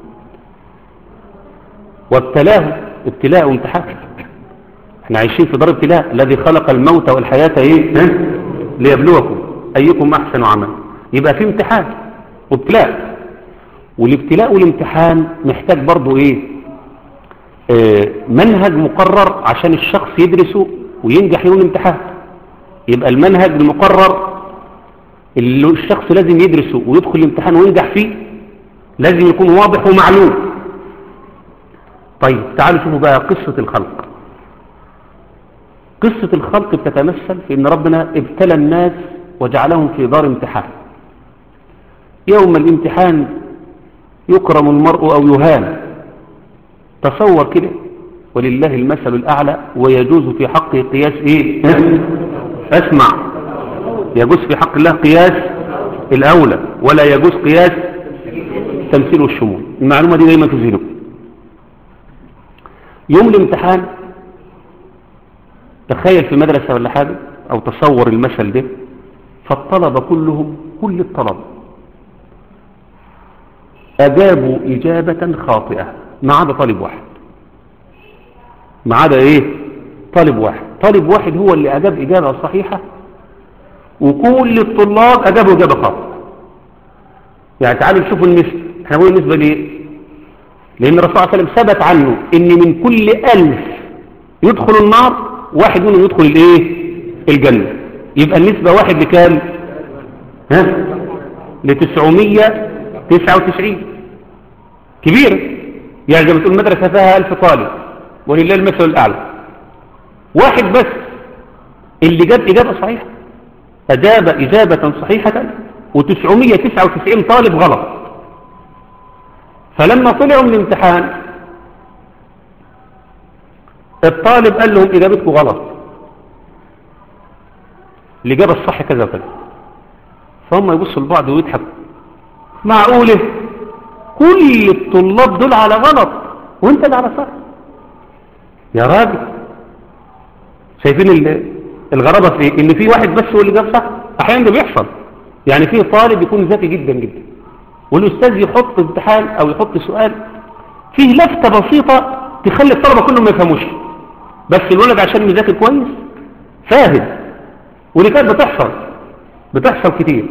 وابتلاهم ابتلاء وامتحان احنا عايشين في دار ابتلاء الذي خلق الموت والحياة ايه ها؟ ليبلوكم ايكم احسن عملا يبقى في امتحان وابتلاء والابتلاء والامتحان محتاج برضو ايه اه منهج مقرر عشان الشخص يدرسه وينجح يوم الامتحان يبقى المنهج المقرر اللي الشخص لازم يدرسه ويدخل الامتحان وينجح فيه لازم يكون واضح ومعلوم طيب تعالوا شوفوا بقى قصة الخلق قصة الخلق بتتمثل في ان ربنا ابتلى الناس وجعلهم في دار امتحان يوم الامتحان يكرم المرء او يهان تصور كده ولله المثل الاعلى ويجوز في حقه قياس ايه اسمع يجوز في حق الله قياس الاولى ولا يجوز قياس التمثيل والشمول المعلومة دي دايما تزينه يوم الامتحان تخيل في مدرسة ولا حاجة او تصور المثل ده فالطلبة كلهم كل الطلبة اجابوا اجابة خاطئة ما عدا طالب واحد ما عدا ايه طالب واحد طالب واحد هو اللي اجاب اجابة صحيحة وكل الطلاب اجابوا اجابة خاطئة يعني تعالوا نشوفوا النسبة احنا بنقول النسبة ليه لان الرسول صلى الله عليه وسلم ثبت عنه ان من كل الف يدخل النار واحد منهم يدخل الايه الجنة يبقى النسبة واحد لكام ها لتسعمية تسعة وتسعين كبيرة يعني زي ما تقول مدرسة فيها ألف طالب ولله المثل الأعلى واحد بس اللي جاب إجابة صحيحة أجاب إجابة صحيحة وتسعمية تسعة وتسعين طالب غلط فلما طلعوا من الامتحان الطالب قال لهم إجابتكم غلط الإجابة الصح كذا وكذا فهم يبصوا لبعض ويضحكوا معقولة كل الطلاب دول على غلط وانت اللي على صح يا راجل شايفين الغرابة في ايه ان في واحد بس هو اللي جاب صح احيانا ده بيحصل يعني في طالب يكون ذكي جدا جدا والاستاذ يحط امتحان او يحط سؤال فيه لفتة بسيطة تخلي الطلبة كلهم ما يفهموش بس الولد عشان مذاكر كويس فاهم ودي كانت بتحصل بتحصل كتير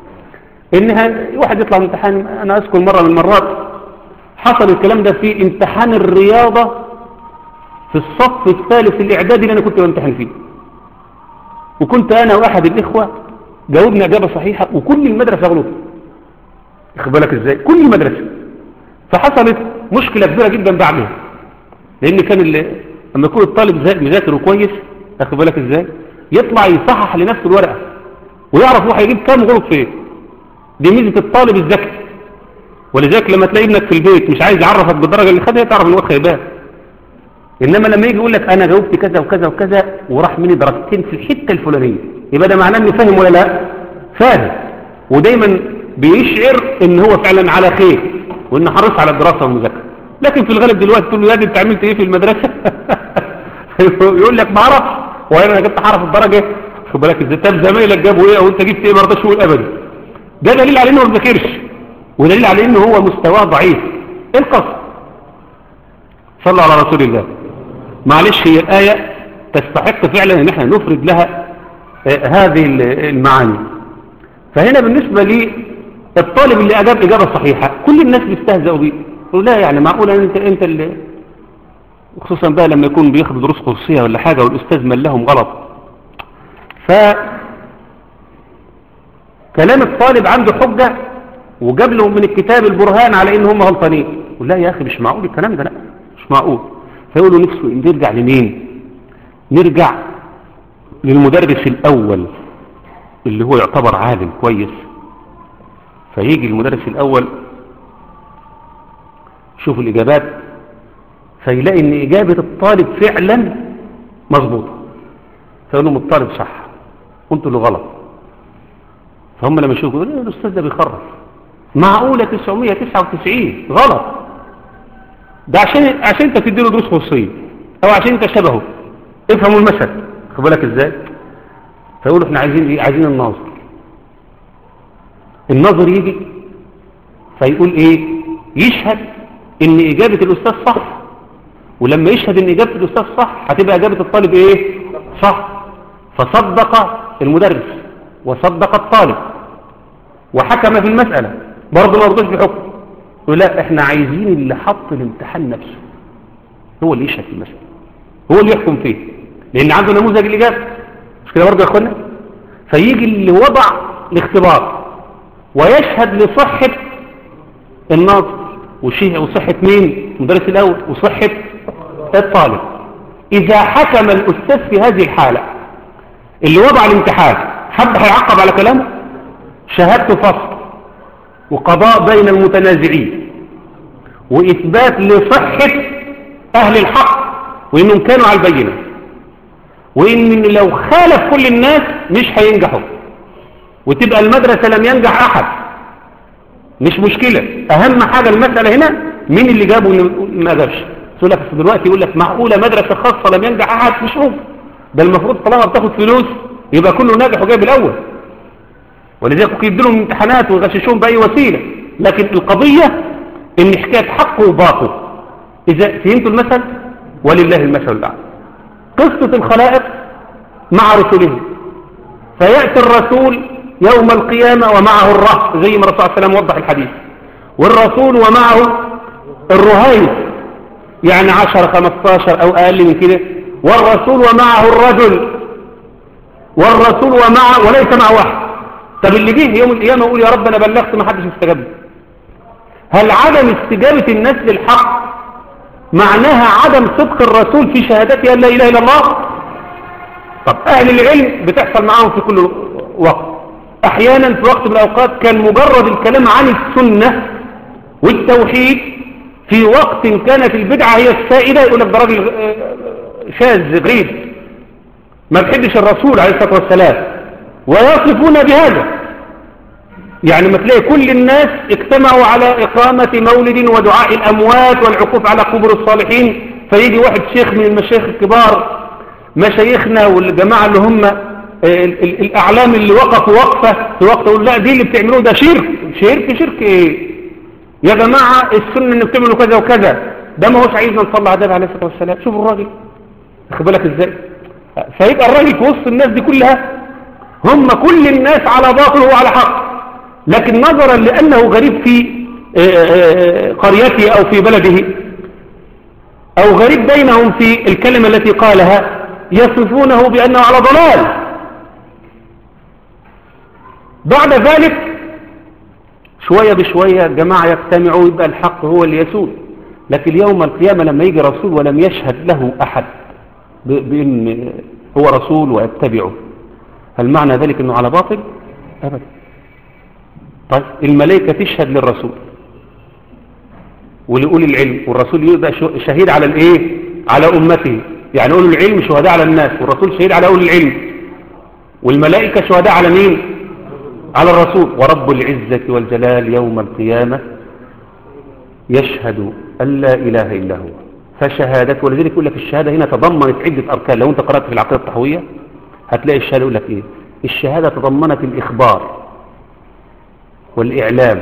انها واحد يطلع من امتحان انا اذكر مرة من المرات حصل الكلام ده في امتحان الرياضة في الصف الثالث الاعدادي اللي انا كنت بامتحن فيه وكنت انا واحد الاخوة جاوبنا اجابة صحيحة وكل المدرسة غلط اخد بالك ازاي كل المدرسة فحصلت مشكلة كبيرة جدا بعدها لان كان اللي لما يكون الطالب مذاكر كويس اخد بالك ازاي يطلع يصحح لنفسه الورقة ويعرف هو هيجيب كام غلط فين دي ميزة الطالب الذكي ولذلك لما تلاقي ابنك في البيت مش عايز يعرفك بالدرجة اللي خدها تعرف ان هو خيبان انما لما يجي يقول لك انا جاوبت كذا وكذا وكذا وراح مني درجتين في الحتة الفلانية يبقى ده معناه انه فاهم ولا لا فاهم ودايما بيشعر ان هو فعلا على خير وان حرص على الدراسة والمذاكرة لكن في الغالب دلوقتي تقول له يا دي انت عملت ايه في المدرسة يقول لك ما اعرفش وانا جبت حرف الدرجة خد بالك ازاي طب زمايلك جابوا ايه او انت جبت ايه ما رضاش يقول ابدا ده دليل على انه ما بيذاكرش ودليل على انه هو مستواه ضعيف ايه القصد صلوا على رسول الله معلش هي الآية تستحق فعلا ان احنا نفرد لها هذه المعاني فهنا بالنسبة لي الطالب اللي أجاب إجابة صحيحة كل الناس بيستهزئوا بيه يقول لا يعني معقولة انت انت اللي خصوصا بقى لما يكون بياخد دروس خصوصية ولا حاجة والأستاذ ملهم غلط ف كلام الطالب عنده حجة وجاب له من الكتاب البرهان على ان هم غلطانين يقول لا يا اخي مش معقول الكلام ده لا مش معقول فيقول له نفسه نرجع لمين نرجع للمدرس الاول اللي هو يعتبر عالم كويس فيجي المدرس الاول شوف الاجابات فيلاقي ان اجابة الطالب فعلا مظبوطة فيقول لهم الطالب صح وانتوا اللي غلط فهم لما يشوفوا يقولوا الاستاذ ده بيخرف معقولة 999 غلط ده عشان عشان انت تدي له دروس خصوصيه او عشان انت شبهه افهموا المثل خد بالك ازاي فيقولوا احنا عايزين ايه عايزين الناظر الناظر يجي فيقول ايه يشهد ان اجابة الاستاذ صح ولما يشهد ان اجابة الاستاذ صح هتبقى اجابة الطالب ايه صح فصدق المدرس وصدق الطالب وحكم في المسألة برضه ما رضوش بحكم يقول لا احنا عايزين اللي حط الامتحان نفسه هو اللي يشهد في المسألة هو اللي يحكم فيه لان عنده نموذج الإجابة مش كده برضه يا اخوانا فيجي اللي وضع الاختبار ويشهد لصحة الناظر وصحة مين المدرس الأول وصحة الطالب إذا حكم الأستاذ في هذه الحالة اللي وضع الامتحان حد هيعقب على كلامه شهادته فصل وقضاء بين المتنازعين وإثبات لصحة أهل الحق وإنهم كانوا على البينة وإن لو خالف كل الناس مش هينجحوا وتبقى المدرسة لم ينجح أحد مش مشكلة أهم حاجة المسألة هنا مين اللي جابه ما جابش تقول لك دلوقتي يقول لك معقولة مدرسة خاصة لم ينجح أحد مش ممكن ده المفروض طالما بتاخد فلوس يبقى كله ناجح وجايب الأول ولذلك يدوا لهم امتحانات ويغششوهم بأي وسيلة لكن القضية ان حكاية حق وباطل إذا فهمتوا المثل ولله المثل الأعلى قصة الخلائق مع رسله فيأتي الرسول يوم القيامة ومعه الرهط زي ما الرسول صلى الله عليه وسلم وضح الحديث والرسول ومعه الرهيب يعني عشر خمستاشر أو أقل من كده والرسول ومعه الرجل والرسول ومعه وليس معه واحد طب اللي جه يوم القيامة يقول يا رب أنا بلغت ما حدش استجاب هل عدم استجابة الناس للحق معناها عدم صدق الرسول في شهادته أن لا إله إلا الله طب أهل العلم بتحصل معاهم في كل وقت أحيانا في وقت من الأوقات كان مجرد الكلام عن السنة والتوحيد في وقت كانت البدعة هي السائدة يقول لك ده راجل شاذ غريب ما بحبش الرسول عليه الصلاة والسلام ويصفون بهذا يعني ما تلاقي كل الناس اجتمعوا على إقامة مولد ودعاء الأموات والعكوف على قبر الصالحين فيجي واحد شيخ من المشايخ الكبار مشايخنا والجماعة اللي هم الأعلام اللي وقفوا وقفة في وقت يقول لا دي اللي بتعملوه ده شرك شرك شرك ايه يا جماعة السنة ان بتعملوا كذا وكذا ده ما هوش عايزنا نصلي على عليه الصلاة والسلام شوفوا الراجل اخد بالك ازاي فيبقى الراجل في وسط الناس دي كلها هم كل الناس على باطل وعلى حق لكن نظرا لأنه غريب في قريته أو في بلده أو غريب بينهم في الكلمة التي قالها يصفونه بأنه على ضلال بعد ذلك شوية بشوية جماعة يجتمعوا يبقى الحق هو اللي يسود لكن يوم القيامة لما يجي رسول ولم يشهد له أحد بأن هو رسول ويتبعه هل معنى ذلك أنه على باطل أبدا طيب الملائكة تشهد للرسول ولأولي العلم والرسول يبقى شهيد على الايه على أمته يعني أولي العلم شهداء على الناس والرسول شهيد على أولي العلم والملائكة شهداء على مين على الرسول ورب العزة والجلال يوم القيامة يشهد أن لا إله إلا هو فشهادته ولذلك يقول لك الشهادة هنا تضمنت عدة أركان لو أنت قرأت في العقيدة الطحوية هتلاقي الشهادة يقول لك إيه الشهادة تضمنت الإخبار والإعلام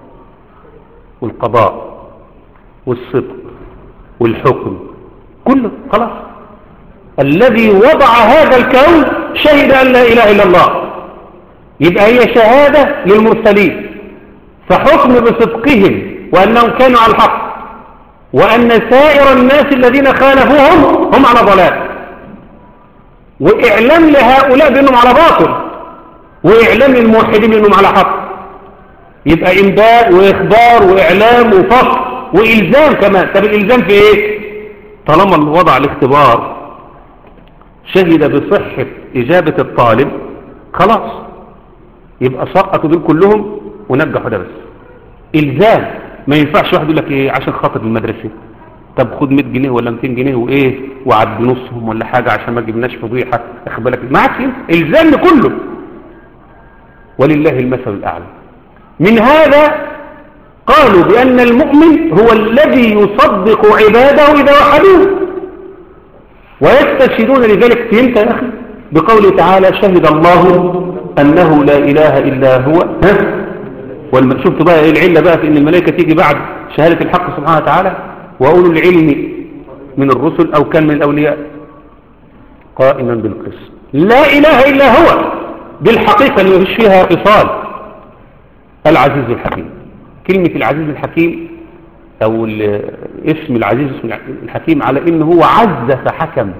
والقضاء والصدق والحكم كله خلاص الذي وضع هذا الكون شهد أن لا إله إلا الله يبقى هي شهادة للمرسلين فحكم بصدقهم وأنهم كانوا على الحق وأن سائر الناس الذين خالفوهم هم على ضلال وإعلام لهؤلاء بأنهم على باطل وإعلام للموحدين بأنهم على حق يبقى إنباء وإخبار وإعلام وفصل وإلزام كمان طب الإلزام في إيه طالما وضع الاختبار شهد بصحة إجابة الطالب خلاص يبقى سقطوا دول كلهم ونجحوا ده بس إلزام ما ينفعش واحد يقول لك إيه عشان خاطر المدرسة طب خد 100 جنيه ولا 200 جنيه وإيه وعد بنصهم ولا حاجة عشان ما جبناش فضيحة اخد بالك ما عادش إلزام كله ولله المثل الأعلى من هذا قالوا بأن المؤمن هو الذي يصدق عباده إذا وحدوه ويستشهدون لذلك فهمت يا أخي بقوله تعالى شهد الله أنه لا إله إلا هو ها شفت بقى إيه العلة بقى في أن الملائكة تيجي بعد شهادة الحق سبحانه وتعالى وأولو العلم من الرسل أو كان من الأولياء قائما بالقسط لا إله إلا هو بالحقيقة اللي مفيش فيها اتصال العزيز الحكيم كلمة العزيز الحكيم أو اسم العزيز الحكيم على إنه هو عز فحكم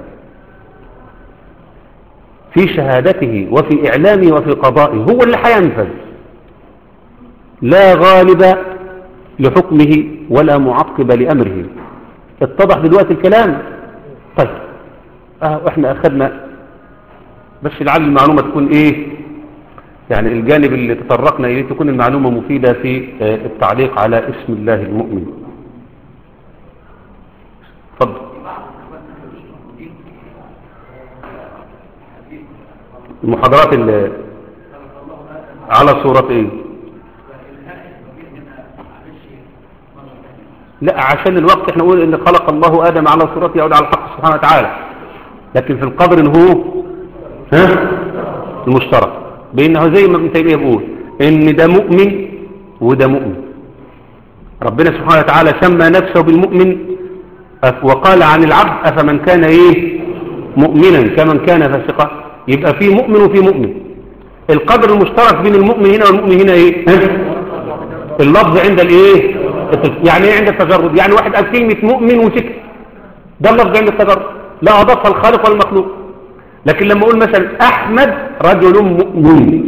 في شهادته وفي إعلامه وفي قضائه هو اللي حينفذ لا غالب لحكمه ولا معقب لأمره اتضح دلوقتي الكلام طيب اه احنا اخذنا بس لعل المعلومة تكون ايه يعني الجانب اللي تطرقنا اليه تكون المعلومة مفيدة في آه، التعليق على اسم الله المؤمن اتفضل المحاضرات اللي على صورة ايه لا عشان الوقت احنا نقول ان خلق الله ادم على صورته يعود على الحق سبحانه وتعالى لكن في القدر ان هو ها المشترك بانه زي ما ابن تيميه بيقول ان ده مؤمن وده مؤمن ربنا سبحانه وتعالى سمى نفسه بالمؤمن أف- وقال عن العبد افمن كان ايه مؤمنا كمن كان فاسقا يبقى في مؤمن وفي مؤمن القدر المشترك بين المؤمن هنا والمؤمن هنا ايه ها؟ اللفظ عند الايه التج- يعني ايه عند التجرد يعني واحد قال كلمة مؤمن وسكت ده اللفظ عند التجرد لا اضافها الخالق ولا المخلوق لكن لما اقول مثلا احمد رجل مؤمن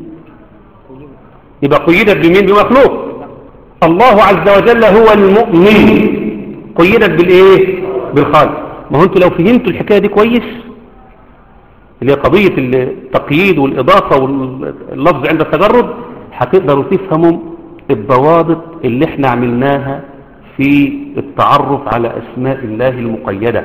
يبقى قيدت بمين بمخلوق الله عز وجل هو المؤمن قيدت بالايه بالخالق ما هو انتوا لو فهمتوا الحكايه دي كويس اللي هي قضيه التقييد والاضافه واللفظ عند التجرد هتقدروا تفهموا الضوابط اللي احنا عملناها في التعرف على اسماء الله المقيده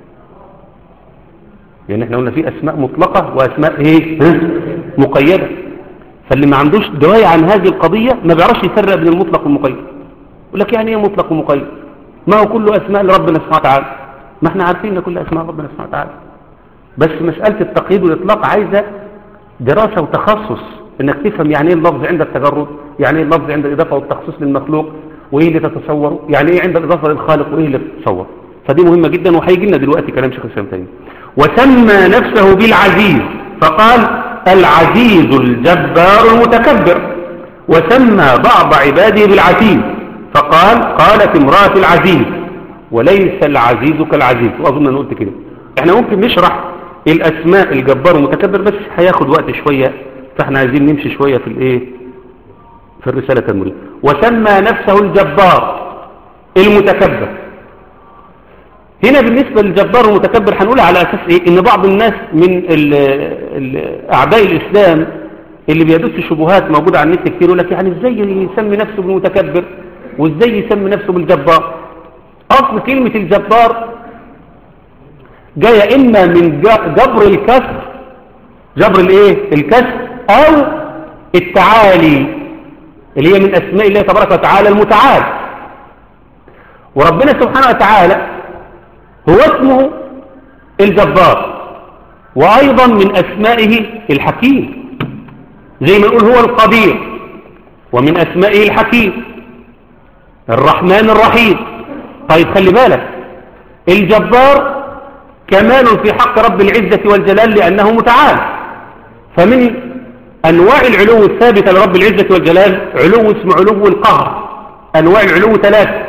يعني احنا قلنا في اسماء مطلقه واسماء ايه ها؟ مقيده فاللي ما عندوش دوايه عن هذه القضيه ما بيعرفش يفرق بين المطلق والمقيد يقول لك يعني ايه مطلق ومقيد ما هو كله اسماء لربنا سبحانه وتعالى ما احنا عارفين ان كل اسماء ربنا سبحانه وتعالى بس مساله التقييد والاطلاق عايزه دراسه وتخصص انك تفهم يعني ايه اللفظ عند التجرد يعني ايه اللفظ عند الاضافه والتخصيص للمخلوق وايه اللي تتصوره يعني ايه عند الاضافه للخالق وايه اللي تتصور فدي مهمه جدا وهيجي لنا دلوقتي كلام شيخ الاسلام تاني وسمى نفسه بالعزيز فقال العزيز الجبار المتكبر وسمى بعض عباده بالعزيز فقال قالت امرأة العزيز وليس العزيز كالعزيز وأظن أنا قلت كده احنا ممكن نشرح الأسماء الجبار والمتكبر بس هياخد وقت شوية فاحنا عايزين نمشي شوية في الايه في الرسالة التنمرية وسمى نفسه الجبار المتكبر هنا بالنسبة للجبار والمتكبر هنقول على أساس إيه إن بعض الناس من ال ال أعداء الإسلام اللي بيدس شبهات موجودة على النت كتير يقول لك يعني إزاي يسمي نفسه بالمتكبر وإزاي يسمي نفسه بالجبار أصل كلمة الجبار جاية إما من جبر الكسر جبر الإيه الكسر أو التعالي اللي هي من أسماء الله تبارك وتعالى المتعال وربنا سبحانه وتعالى هو اسمه الجبار وأيضا من أسمائه الحكيم زي ما نقول هو القدير ومن أسمائه الحكيم الرحمن الرحيم طيب خلي بالك الجبار كمال في حق رب العزة والجلال لأنه متعال فمن أنواع العلو الثابتة لرب العزة والجلال علو اسمه علو القهر أنواع العلو ثلاثة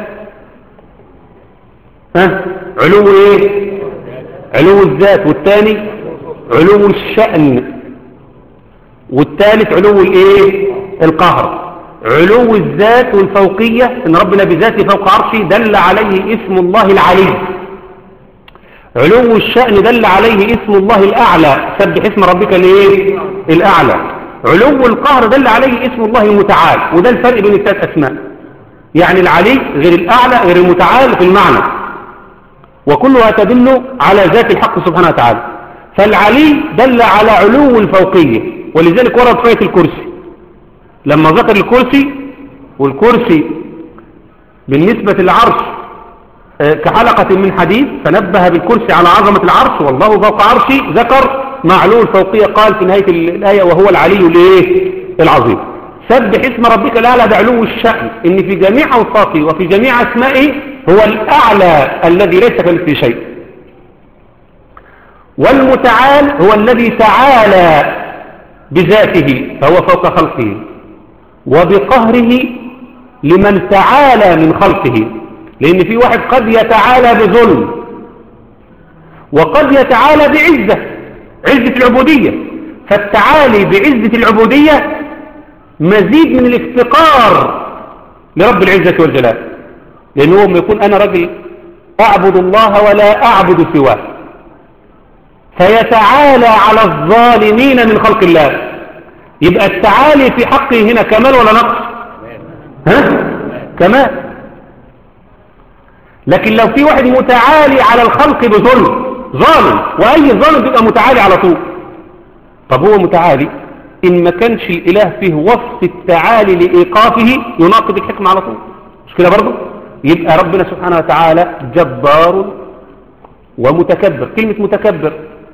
ها علو ايه علو الذات والثاني علو الشأن والثالث علو الايه القهر علو الذات والفوقية ان ربنا بذاته فوق عرشه دل عليه اسم الله العلي علو الشأن دل عليه اسم الله الأعلى سبح اسم ربك الايه الأعلى علو القهر دل عليه اسم الله المتعال وده الفرق بين الثلاث أسماء يعني العلي غير الأعلى غير المتعال في المعنى وكلها تدل على ذات الحق سبحانه وتعالى فالعلي دل على علو الفوقية ولذلك ورد في آية الكرسي لما ذكر الكرسي والكرسي بالنسبة للعرش كحلقة من حديد فنبه بالكرسي على عظمة العرش والله فوق عرشي ذكر مع علو الفوقية قال في نهاية الآية وهو العلي الايه العظيم سبح اسم ربك الأعلى بعلو الشأن إن في جميع أوصافه وفي جميع أسمائه هو الأعلى الذي ليس كمثله شيء والمتعال هو الذي تعالى بذاته فهو فوق خلقه وبقهره لمن تعالى من خلقه لأن في واحد قد يتعالى بظلم وقد يتعالى بعزة عزة العبودية فالتعالي بعزة العبودية مزيد من الافتقار لرب العزة والجلال لأنه هو يكون أنا رجل أعبد الله ولا أعبد سواه فيتعالى على الظالمين من خلق الله يبقى التعالي في حقه هنا كمال ولا نقص ها كمال لكن لو في واحد متعالي على الخلق بظلم ظالم واي ظالم بيبقى متعالي على طول طب هو متعالي ان ما كانش الاله فيه وصف التعالي لايقافه يناقض الحكمه على طول مش كده برضه يبقى ربنا سبحانه وتعالى جبار ومتكبر كلمه متكبر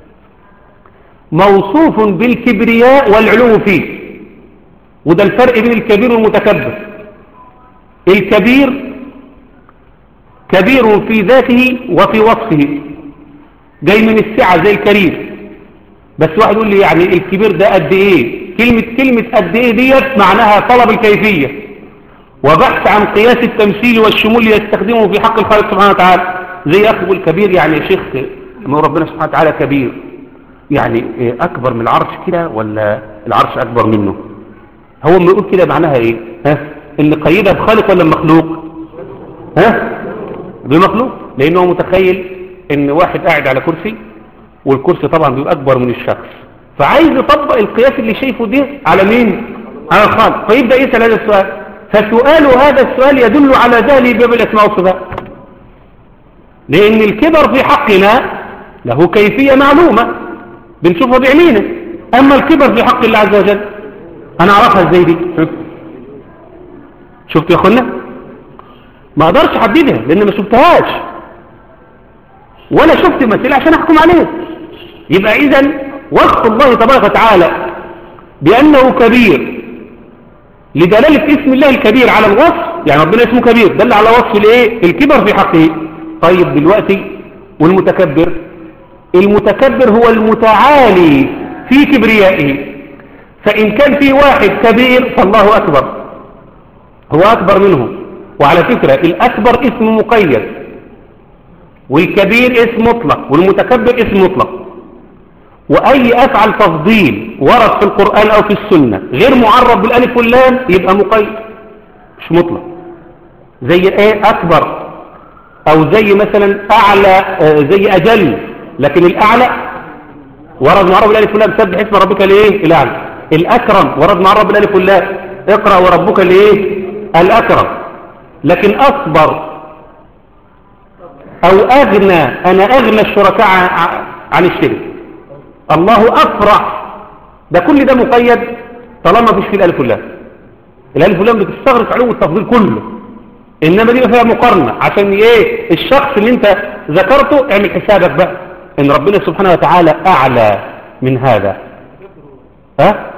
موصوف بالكبرياء والعلو فيه وده الفرق بين الكبير والمتكبر الكبير كبير في ذاته وفي وصفه جاي من السعة زي الكريم بس واحد يقول لي يعني الكبير ده قد ايه كلمة كلمة قد ايه ديت معناها طلب الكيفية وبحث عن قياس التمثيل والشمول يستخدمه في حق الخالق سبحانه وتعالى زي اخي الكبير يعني يا شيخ ما ربنا سبحانه وتعالى كبير يعني اكبر من العرش كده ولا العرش اكبر منه هو ما يقول كده معناها ايه ها ان قيدها بخالق ولا مخلوق ها بمخلوق لانه متخيل ان واحد قاعد على كرسي والكرسي طبعا بيبقى اكبر من الشخص فعايز يطبق القياس اللي شايفه ده على مين على الخالق فيبدا يسال هذا السؤال فسؤاله هذا السؤال يدل على جهله باب الاسماء والصفات لان الكبر في حقنا له كيفيه معلومه بنشوفها بعينينا اما الكبر في حق الله عز وجل انا اعرفها ازاي دي شفت يا اخوانا ما اقدرش احددها لان ما شفتهاش ولا شفت مثيل عشان احكم عليه يبقى اذا وصف الله تبارك وتعالى بانه كبير لدلالة اسم الله الكبير على الوصف يعني ربنا اسمه كبير دل على وصف الايه الكبر في حقه طيب دلوقتي والمتكبر المتكبر هو المتعالي في كبريائه فإن كان في واحد كبير فالله أكبر هو أكبر منه وعلى فكرة الأكبر اسم مقيد والكبير اسم مطلق والمتكبر اسم مطلق وأي أفعل تفضيل ورد في القرآن أو في السنة غير معرب بالألف واللام يبقى مقيد مش مطلق زي ايه أكبر أو زي مثلا أعلى زي أجل لكن الأعلى ورد معرب بالألف واللام سبح اسم ربك لإيه الأعلى الأكرم ورد معرب بالألف واللام اقرأ وربك لإيه الأكرم لكن أصبر أو أغنى أنا أغنى الشركاء عن الشرك الله أفرح ده كل ده مقيد طالما فيش فيه الألف واللام الألف واللام بتستغرق علو التفضيل كله إنما دي فيها مقارنة عشان إيه الشخص اللي أنت ذكرته اعمل حسابك بقى إن ربنا سبحانه وتعالى أعلى من هذا ها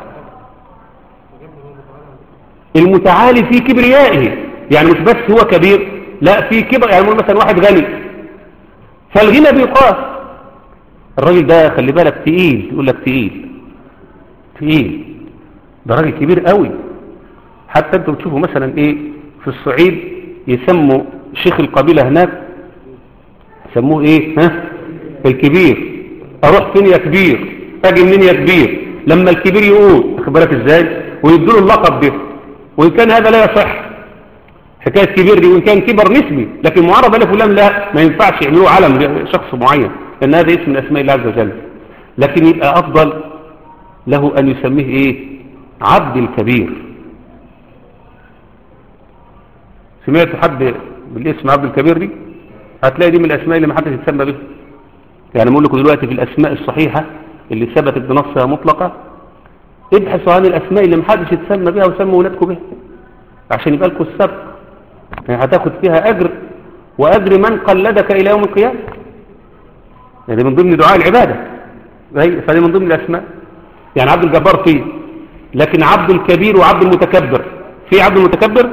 المتعالي في كبريائه يعني مش بس هو كبير لا في كبر يعني مثلا واحد غني فالغنى بيقاس الراجل ده خلي بالك تقيل يقول لك تقيل تقيل ده راجل كبير قوي حتى انتوا بتشوفوا مثلا ايه في الصعيد يسموا شيخ القبيلة هناك يسموه ايه ها الكبير اروح فين يا كبير اجي منين يا كبير لما الكبير يقول واخد بالك ازاي ويدوا اللقب ده وان كان هذا لا يصح حكايه كبير دي وان كان كبر نسبي لكن معرب الف ولام لا ما ينفعش يعملوه علم لشخص معين لان هذا اسم من اسماء الله عز وجل لكن يبقى افضل له ان يسميه ايه عبد الكبير سمعت حد بالاسم عبد الكبير دي هتلاقي دي من الاسماء اللي ما حدش يتسمى بها يعني بقول لكم دلوقتي في الاسماء الصحيحه اللي ثبتت بنصها مطلقه ابحثوا عن الاسماء اللي ما حدش يتسمى بها وسموا اولادكم بها عشان يبقى لكم السبق يعني هتاخد فيها اجر واجر من قلدك الى يوم القيامه يعني من ضمن دعاء العباده فدي من ضمن الاسماء يعني عبد الجبار فيه لكن عبد الكبير وعبد المتكبر في عبد المتكبر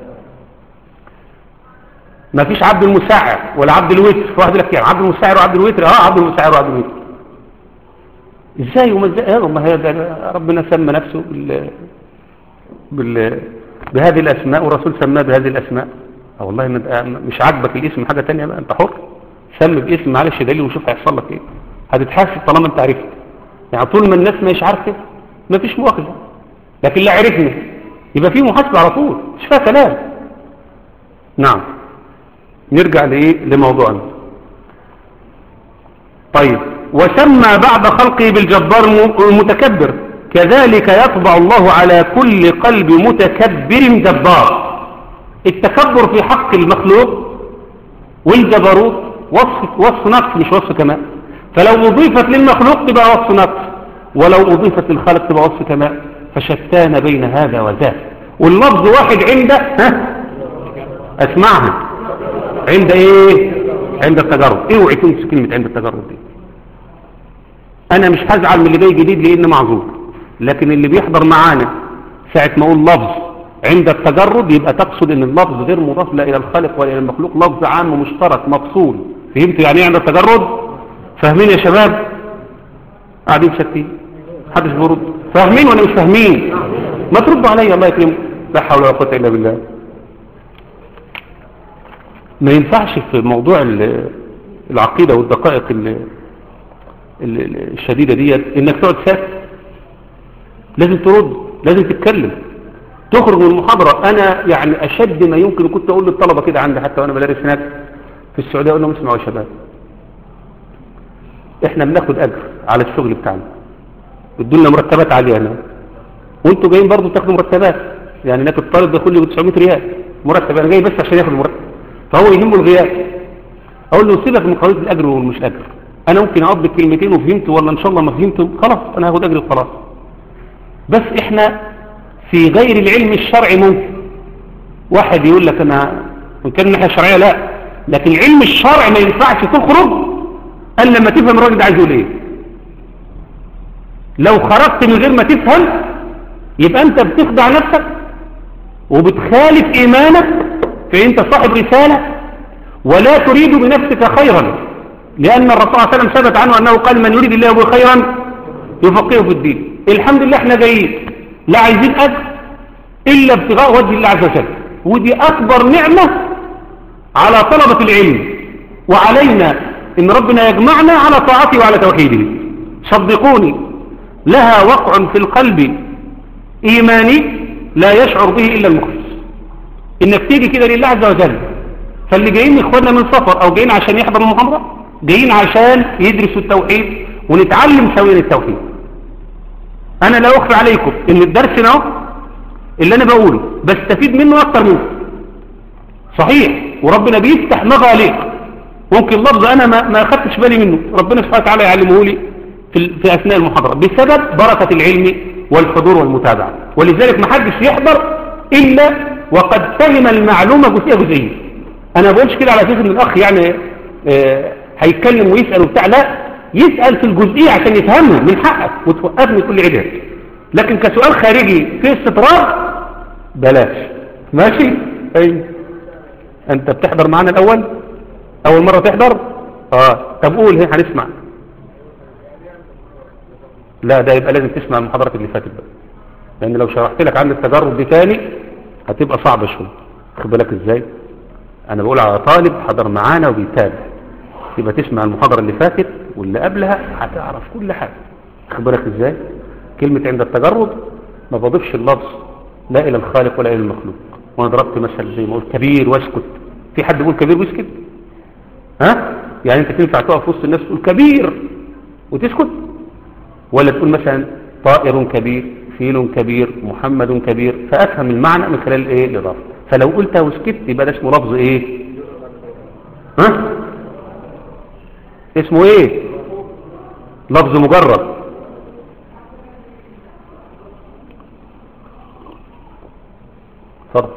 ما فيش عبد المساعر ولا عبد الوتر واحد لك يعني عبد المساعر وعبد الوتر اه عبد المساعر وعبد الوتر ازاي وما ازاي اه ما هي ربنا سمى نفسه بال... بال... بهذه الاسماء والرسول سماه بهذه الاسماء اه والله مش عاجبك الاسم حاجه ثانيه بقى انت حر سمي باسم معلش دليل وشوف هيحصل لك ايه هتتحاسب طالما انت عرفت يعني طول ما الناس مش عارفه ما فيش مؤاخذه لكن لا عرفنا يبقى في محاسبه على طول مش فيها كلام نعم نرجع لايه لموضوعنا طيب وسمى بعد خلقه بالجبار المتكبر كذلك يطبع الله على كل قلب متكبر جبار التكبر في حق المخلوق والجبروت وصف, وصف نقص مش وصف كمال فلو أضيفت للمخلوق تبقى وصف نقص ولو أضيفت للخالق تبقى وصف كمال فشتان بين هذا وذاك واللفظ واحد عنده ها اسمعها عند ايه عند التجرب اوعي تنسى كلمة عند التجرب دي انا مش هزعل من اللي جاي جديد لان معذور لكن اللي بيحضر معانا ساعة ما اقول لفظ عند التجرد يبقى تقصد ان اللفظ غير مضاف لا الى الخالق ولا الى المخلوق لفظ عام ومشترك مفصول فهمتوا يعني ايه عند التجرد فاهمين يا شباب قاعدين شاكين محدش بيرد فاهمين ولا مش فاهمين ما تردوا عليا الله يكرمكم لا حول ولا قوه الا بالله ما ينفعش في موضوع العقيده والدقائق الشديده ديت انك تقعد ساكت لازم ترد لازم تتكلم تخرج من المحاضرة أنا يعني أشد ما يمكن كنت أقول للطلبة كده عندي حتى وأنا بدرس هناك في السعودية أقول لهم اسمعوا يا شباب إحنا بناخد أجر على الشغل بتاعنا ادونا مرتبات عالية هنا وانتوا جايين برضو تاخدوا مرتبات يعني هناك الطالب بياخد لي 900 ريال مرتب انا جاي بس عشان ياخد المرتب فهو يهمه الغياب اقول له سيبك من قضيه الاجر والمش اجر انا ممكن اقضي كلمتين وفهمت ولا ان شاء الله ما فهمت خلاص انا هاخد اجر وخلاص بس احنا في غير العلم الشرعي ممكن واحد يقول لك انا ان كان الناحيه الشرعيه لا لكن علم الشرع ما ينفعش تخرج الا لما تفهم الراجل ده عايز يقول ايه لو خرجت من غير ما تفهم يبقى انت بتخدع نفسك وبتخالف ايمانك فانت صاحب رسالة ولا تريد بنفسك خيرا لان الرسول صلى الله عليه وسلم ثبت عنه انه قال من يريد الله به خيرا يفقهه في الدين الحمد لله احنا جايين لا عايزين اجر الا ابتغاء وجه الله عز وجل ودي اكبر نعمة على طلبة العلم وعلينا ان ربنا يجمعنا على طاعته وعلى توحيده صدقوني لها وقع في القلب إيماني لا يشعر به إلا المخلص إنك تيجي كده لله عز وجل فاللي جايين من إخواننا من سفر أو جايين عشان يحضروا المحاضرة جايين عشان يدرسوا التوحيد ونتعلم سويا التوحيد أنا لا أخفي عليكم إن الدرس نوع اللي أنا بقوله بستفيد منه أكتر منه صحيح وربنا بيفتح مغاليق ممكن لفظ أنا ما, ما أخدتش بالي منه ربنا سبحانه وتعالى يعلمه لي في, في أثناء المحاضرة بسبب بركة العلم والحضور والمتابعة ولذلك ما حدش يحضر إلا وقد فهم المعلومة جزئية جزئية أنا بقولش كده على أساس إن الأخ يعني آه هيتكلم ويسأل وبتاع لا يسأل في الجزئية عشان يفهمها من حقك وتوقفني كل عدد لكن كسؤال خارجي في استطراد بلاش ماشي أي أنت بتحضر معنا الأول أول مرة تحضر آه طب قول هي هنسمع لا ده يبقى لازم تسمع المحاضرات اللي فاتت بقى لان لو شرحت لك عن التجارب دي تاني هتبقى صعبة شوية خد بالك ازاي انا بقول على طالب حضر معانا وبيتابع يبقى تسمع المحاضرة اللي فاتت واللي قبلها هتعرف كل حاجة خد بالك ازاي كلمة عند التجرد ما بضيفش اللفظ لا الى الخالق ولا الى المخلوق وانا ضربت مثل زي ما قلت كبير واسكت في حد يقول كبير ويسكت ها يعني انت تنفع تقف وسط الناس تقول كبير وتسكت ولا تقول مثلا طائر كبير فيل كبير محمد كبير فأفهم المعنى من خلال ايه الإضافة فلو قلت وسكت يبقى ده اسمه لفظ ايه ها اسمه ايه لفظ مجرد اتفضل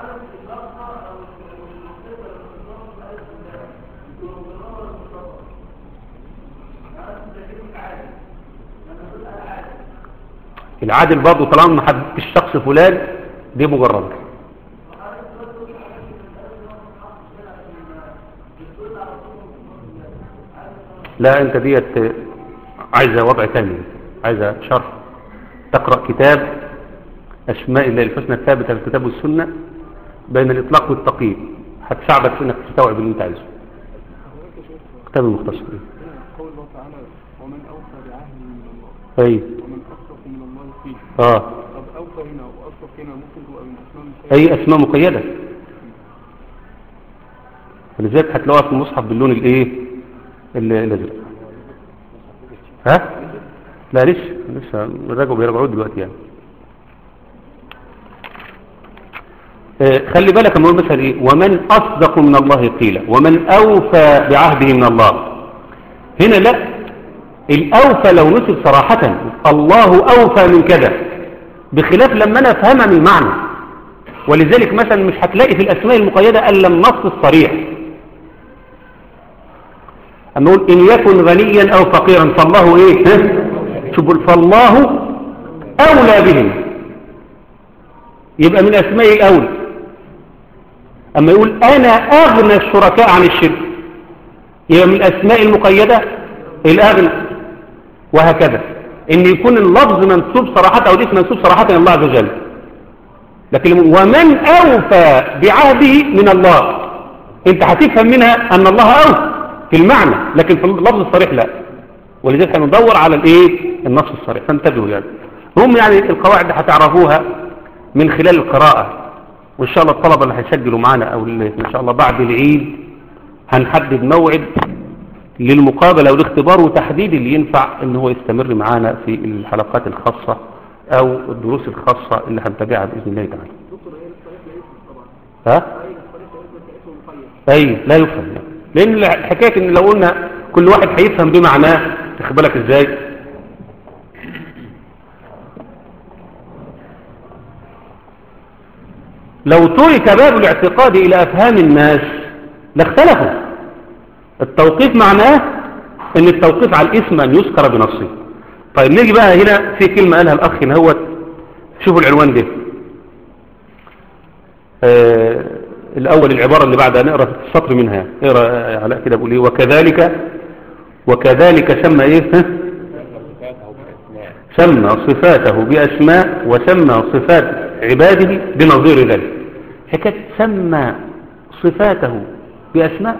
العادل برضه طالما ما حددتش الشخص فلان دي مجرد لا انت ديت عايزه وضع تاني عايزه شرح تقرا كتاب اسماء الله الحسنى الثابته في الكتاب والسنه بين الاطلاق والتقييد هتساعدك في انك تستوعب اللي انت عايزه كتاب المختصر قول الله تعالى ومن أوفى بعهد من الله اي ومن أصدق من الله فيه اه طب أوفى هنا وأصدق هنا ممكن تبقى من أسماء اي اسماء مقيده ولذلك هتلاقوها في المصحف باللون الايه ال- الازرق ها لا لسه لسه رجعوا بيرجعوا دلوقتي يعني آه، خلي بالك لما اقول مثلا ايه ومن اصدق من الله قيلا ومن اوفى بعهده من الله هنا لا الاوفى لو نسب صراحة الله اوفى من كذا بخلاف لما انا افهمها من المعنى ولذلك مثلا مش هتلاقي في الاسماء المقيدة الا النص الصريح اما اقول ان يكن غنيا او فقيرا فالله ايه ها؟ شوفوا فالله اولى بهم يبقى من اسماء الاولى اما يقول انا اغنى الشركاء عن الشرك يبقى من الاسماء المقيدة الاغنى وهكذا ان يكون اللفظ منسوب صراحة او الاسم منسوب صراحة الى الله عز وجل لكن ومن اوفى بعهده من الله انت هتفهم منها ان الله اوفى في المعنى لكن في اللفظ الصريح لا ولذلك هندور على الايه النص الصريح فانتبهوا يعني هم يعني القواعد هتعرفوها من خلال القراءة وان شاء الله الطلبة اللي هيسجلوا معانا او اللي ان شاء الله بعد العيد هنحدد موعد للمقابلة والاختبار وتحديد اللي ينفع ان هو يستمر معانا في الحلقات الخاصة او الدروس الخاصة اللي هنتابعها بإذن الله تعالى دكتور هي الصريح لا يفهم طبعا ها؟ هي الصريح لا يفهم كاسم مقيد اي لا يفهم لا. لان الحكايه ان لو قلنا كل واحد هيفهم بمعناه تاخد بالك ازاي لو ترك باب الاعتقاد الى افهام الناس لاختلفوا التوقيف معناه ان التوقيف على الاسم ان يذكر بنصه طيب نيجي بقى هنا في كلمه قالها الاخ هنا هو شوفوا العنوان ده آه الأول العبارة اللي بعدها نقرأ السطر منها اقرأ آه، علاء كده بقول ايه وكذلك وكذلك سمى ايه ها؟ سمى صفاته بأسماء وسمى صفات عباده بنظير ذلك حكاية سمى صفاته بأسماء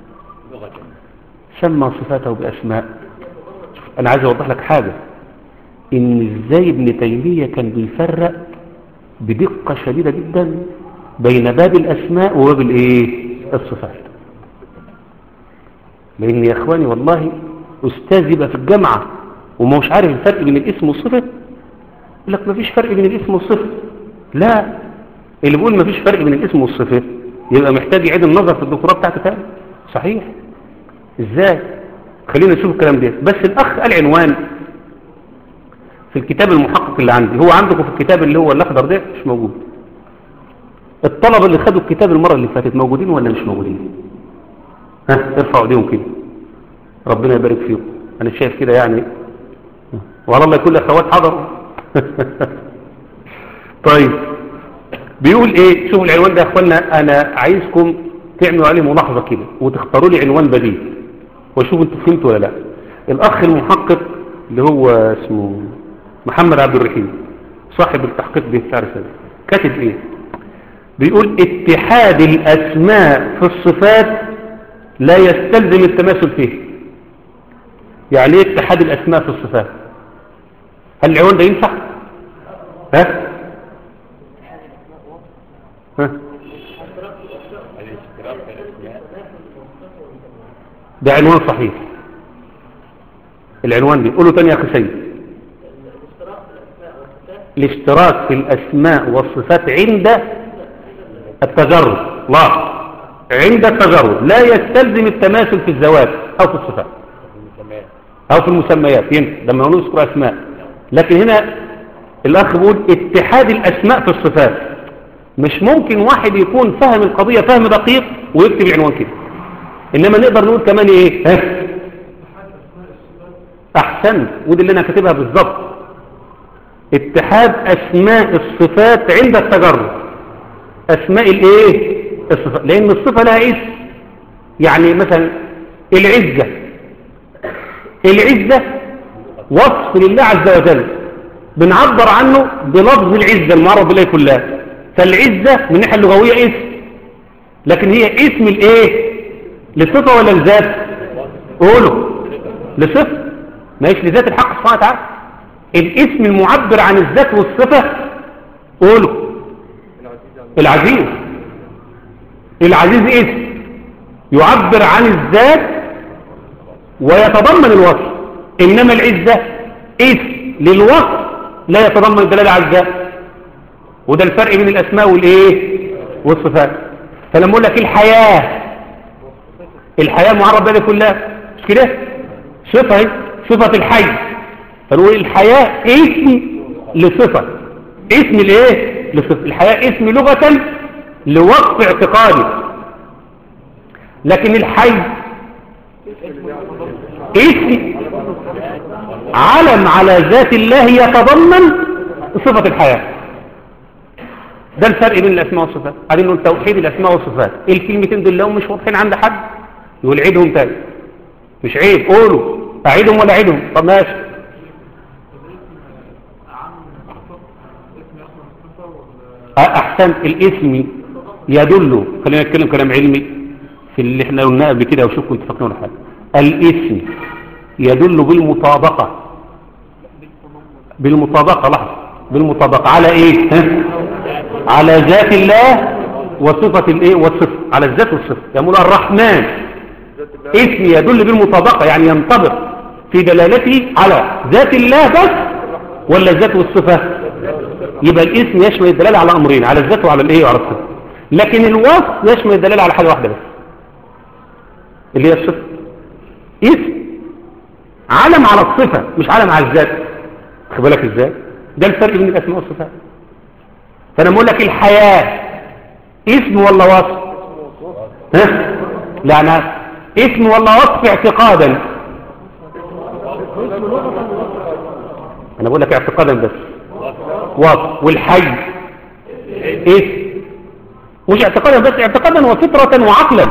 سمى صفاته بأسماء أنا عايز أوضح لك حاجة إن إزاي ابن تيمية كان بيفرق بدقة شديدة جدا بين باب الأسماء وباب الإيه الصفات لأن يا إخواني والله أستاذ يبقى في الجامعة وما مش عارف الفرق بين الاسم والصفة يقول لك مفيش فرق بين الاسم والصفة لا اللي بيقول مفيش فرق بين الاسم والصفة يبقى محتاج يعيد النظر في الدكتوراه بتاعته تاني صحيح ازاي خلينا نشوف الكلام ده بس الاخ قال عنوان في الكتاب المحقق اللي عندي هو عندكم في الكتاب اللي هو الاخضر ده مش موجود الطلبة اللي خدوا الكتاب المرة اللي فاتت موجودين ولا مش موجودين ها ارفعوا ايديهم كده ربنا يبارك فيكم انا شايف كده يعني وعلى الله كل اخوات حضروا طيب بيقول ايه شوفوا العنوان ده يا اخوانا انا عايزكم تعملوا عليه ملاحظة كده وتختاروا لي عنوان بديل وشوفوا انتوا فهمتوا ولا لا الاخ المحقق اللي هو اسمه محمد عبد الرحيم صاحب التحقيق ده بتاع رسالة كاتب ايه بيقول اتحاد الاسماء في الصفات لا يستلزم التماثل فيه يعني ايه اتحاد الاسماء في الصفات هل العنوان ده ينفع ها ها ده عنوان صحيح العنوان دي قوله تاني يا اخي سيد الاشتراك في الاسماء والصفات عند التجرد لا عند التجرد لا يستلزم التماثل في الذوات او في الصفات او في المسميات ينفع لما نذكر اسماء لكن هنا الاخ بيقول اتحاد الاسماء في الصفات مش ممكن واحد يكون فهم القضية فهم دقيق ويكتب العنوان كده انما نقدر نقول كمان ايه ها احسن ودي اللي انا كاتبها بالظبط اتحاد اسماء الصفات عند التجرد اسماء الايه الصفات لان الصفة لها اسم يعني مثلا العزة العزة وصف لله عز وجل بنعبر عنه بلفظ العزة المعرض بالله كلها فالعزة من الناحية اللغوية اسم لكن هي اسم الايه لصفة ولا لذات قولوا لصفة ماشي لذات الحق سبحانه وتعالى الاسم المعبر عن الذات والصفة قولوا العزيز العزيز اسم يعبر عن الذات ويتضمن الوصف إنما العزة اسم للوصف لا يتضمن الدلالة على الذات وده الفرق بين الأسماء والإيه والصفات فلما أقول لك الحياة الحياة معرض بها كلها مش كده صفة هي، صفة الحي فنقول الحياة اسم لصفة اسم الايه لصفة الحياة اسم لغة لوصف اعتقادي لكن الحي اسم علم على ذات الله يتضمن صفة الحياة ده الفرق بين الأسماء والصفات قاعدين نقول توحيد الأسماء والصفات الكلمتين دول لو مش واضحين عند حد يقول عيدهم تاني مش عيب قولوا أعيدهم ولا عيدهم طب ماشي أحسن الاسم يدل خلينا نتكلم كلام علمي في اللي احنا قلناه قبل كده وشوف كنت فاكرين ولا حاجه الاسم يدل بالمطابقة بالمطابقة لحظة بالمطابقة على ايه ها؟ على ذات الله وصفة الايه والصفة على الذات والصفة يقول الرحمن اسم يدل بالمطابقة يعني ينطبق في دلالته على ذات الله بس ولا الذات والصفة يبقى الاسم يشمل الدلالة على امرين على الذات وعلى الايه وعلى الصفة لكن الوصف يشمل الدلالة على حاجة واحدة بس اللي هي الصفة اسم علم على الصفة مش علم على الذات خد بالك ازاي ده الفرق بين الاسماء والصفات فانا بقول لك الحياة اسم ولا وصف ها لا انا اسم ولا وصف اعتقادا انا بقول لك اعتقادا بس وصف والحي اسم مش اعتقادا بس اعتقادا وفطرة وعقلا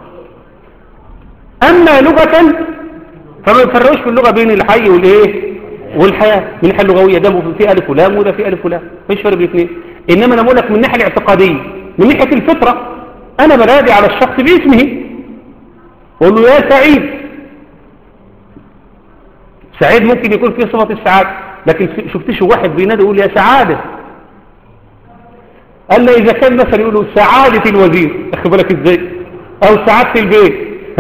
اما لغة فما يفرقوش في اللغة بين الحي والايه والحياة من الناحية اللغوية ده في ألف ولام وده في ألف ولام مفيش فرق بين الاثنين إنما أنا بقول لك من الناحية الاعتقادية من ناحية الفطرة أنا بنادي على الشخص باسمه أقول له يا سعيد سعيد ممكن يكون فيه صفة السعادة لكن شفتش واحد بينادي يقول يا سعادة قال لي إذا كان مثلا يقولوا سعادة الوزير أخي بالك إزاي أو سعادة البيت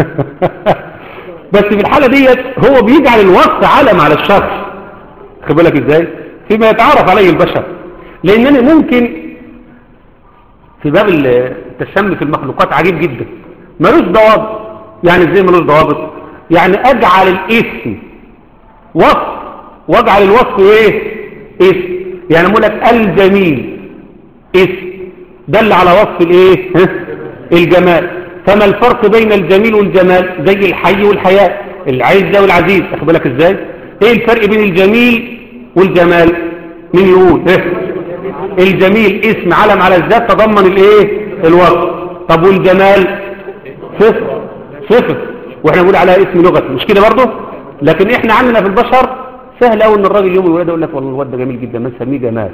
بس في الحالة ديت هو بيجعل الوصف علم على الشخص خد بالك ازاي فيما يتعرف عليه البشر لانني ممكن في باب التسمي في المخلوقات عجيب جدا ملوش ضوابط يعني ازاي ملوش ضوابط يعني اجعل الاسم وصف واجعل الوصف ايه اسم يعني اقول لك الجميل اسم دل على وصف الايه الجمال فما الفرق بين الجميل والجمال زي الحي والحياة العزة والعزيز اخد بالك ازاي ايه الفرق بين الجميل والجمال مين يقول إيه؟ الجميل اسم علم على الذات تضمن الايه الوصف طب والجمال صفر صفر واحنا نقول عليها اسم لغة مش كده برضه لكن احنا عندنا في البشر سهل قوي ان الراجل يوم الولاد يقول لك والله الواد ده جميل جدا ما نسميه جمال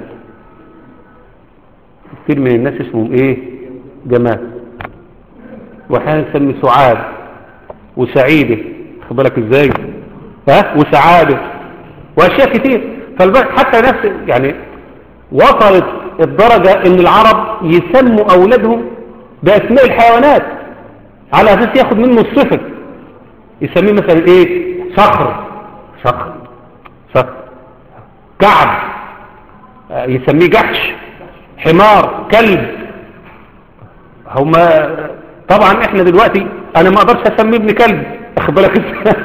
كتير من الناس اسمهم ايه جمال واحيانا نسمي سعاد وسعيده خد بالك ازاي ها وسعاده واشياء كتير حتى نفس يعني وصلت الدرجة ان العرب يسموا اولادهم باسماء الحيوانات على اساس ياخد منه الصفة يسميه مثلا ايه صخر صخر صخر كعب يسميه جحش حمار كلب هما طبعا احنا دلوقتي انا ما اقدرش اسميه ابن كلب اخد بالك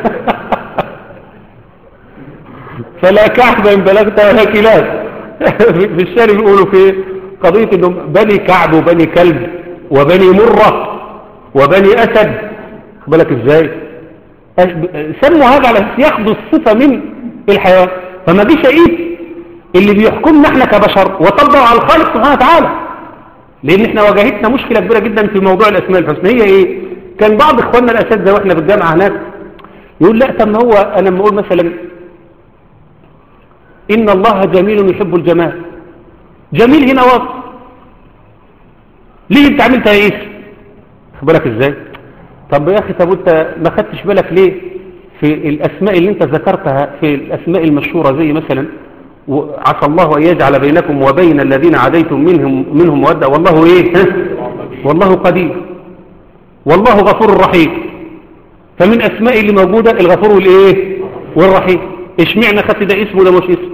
فلا كعب ان بلغت ولا كلاب في الشارع بيقولوا في قضية انهم بني كعب وبني كلب وبني مرة وبني اسد اخد بالك ازاي سموا هذا على ياخدوا الصفة من الحيوان فما دي شيء اللي بيحكمنا احنا كبشر وطبق على الخالق سبحانه وتعالى لان احنا واجهتنا مشكلة كبيرة جدا في موضوع الاسماء الحسنى هي ايه كان بعض اخواننا الاساتذه واحنا في الجامعة هناك يقول لا طب ما هو انا لما اقول مثلا ان الله جميل يحب الجمال جميل هنا وصف ليه انت عملتها ايه خد بالك ازاي طب يا اخي طب انت ما خدتش بالك ليه في الاسماء اللي انت ذكرتها في الاسماء المشهورة زي مثلا عسى الله أن يجعل بينكم وبين الذين عاديتم منهم منهم مودة والله إيه ها؟ والله قدير والله غفور رحيم فمن أسماء اللي موجودة الغفور والإيه والرحيم اشمعنى خدت ده اسم وده مش اسم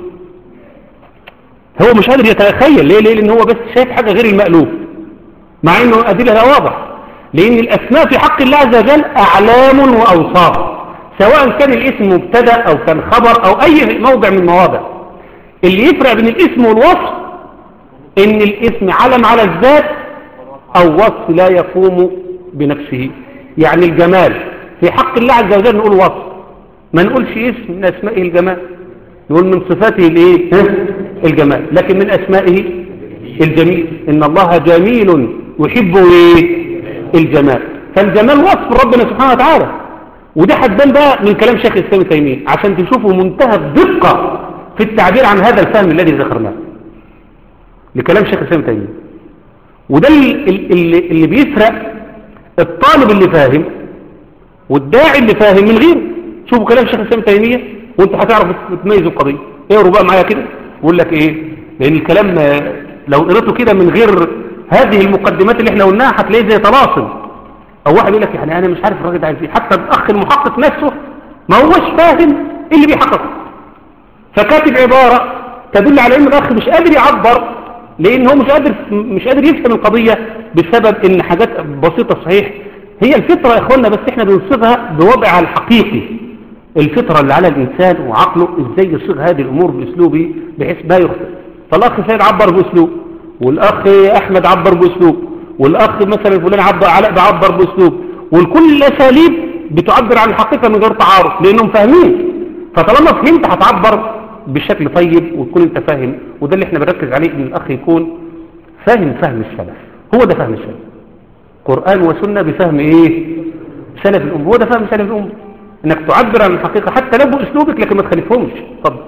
هو مش قادر يتخيل ليه ليه لان هو بس شايف حاجة غير المألوف مع انه ادلها واضح لان الاسماء في حق الله عز وجل اعلام واوصاف سواء كان الاسم مبتدا او كان خبر او اي موضع من المواضع اللي يفرق بين الاسم والوصف ان الاسم علم على الذات او وصف لا يقوم بنفسه يعني الجمال في حق الله عز وجل نقول وصف ما نقولش اسم من اسمائه الجمال نقول من صفاته الايه ها؟ الجمال لكن من اسمائه الجميل ان الله جميل يحب ايه الجمال فالجمال وصف ربنا سبحانه وتعالى وده هتبان بقى من كلام شيخ الاسلام تيميه عشان تشوفوا منتهى الدقه في التعبير عن هذا الفهم الذي ذكرناه لكلام شيخ الاسلام تيميه وده اللي, اللي بيفرق الطالب اللي فاهم والداعي اللي فاهم من غيره شوفوا كلام شيخ الاسلام تيميه وانت هتعرف تميز القضيه اقروا بقى معايا كده بقول لك ايه لان الكلام لو قريته كده من غير هذه المقدمات اللي احنا قلناها هتلاقيه زي طلاسم او واحد يقول لك يعني انا مش عارف الراجل ده عايز ايه حتى الاخ المحقق نفسه ما هوش فاهم إيه اللي بيحقق فكاتب عباره تدل على ان الاخ مش قادر يعبر لان هو مش قادر مش قادر يفهم القضيه بسبب ان حاجات بسيطه صحيح هي الفطره يا اخوانا بس احنا بنصفها بوضعها الحقيقي الفطره اللي على الانسان وعقله ازاي يصيغ هذه الامور باسلوبه بحيث ما يخطئ فالاخ سيد عبر باسلوب والاخ احمد عبر باسلوب والاخ مثلا فلان عبر علاء بعبر باسلوب والكل الاساليب بتعبر عن الحقيقه من غير تعارض لانهم فاهمين فطالما فهمت هتعبر بشكل طيب وتكون انت فاهم وده اللي احنا بنركز عليه ان الاخ يكون فاهم فهم السلف هو ده فهم السلف قرآن وسنة بفهم ايه سلف الأمة هو ده فهم سلف الأمة انك تعبر عن الحقيقة حتى لو باسلوبك لكن ما تخالفهمش اتفضل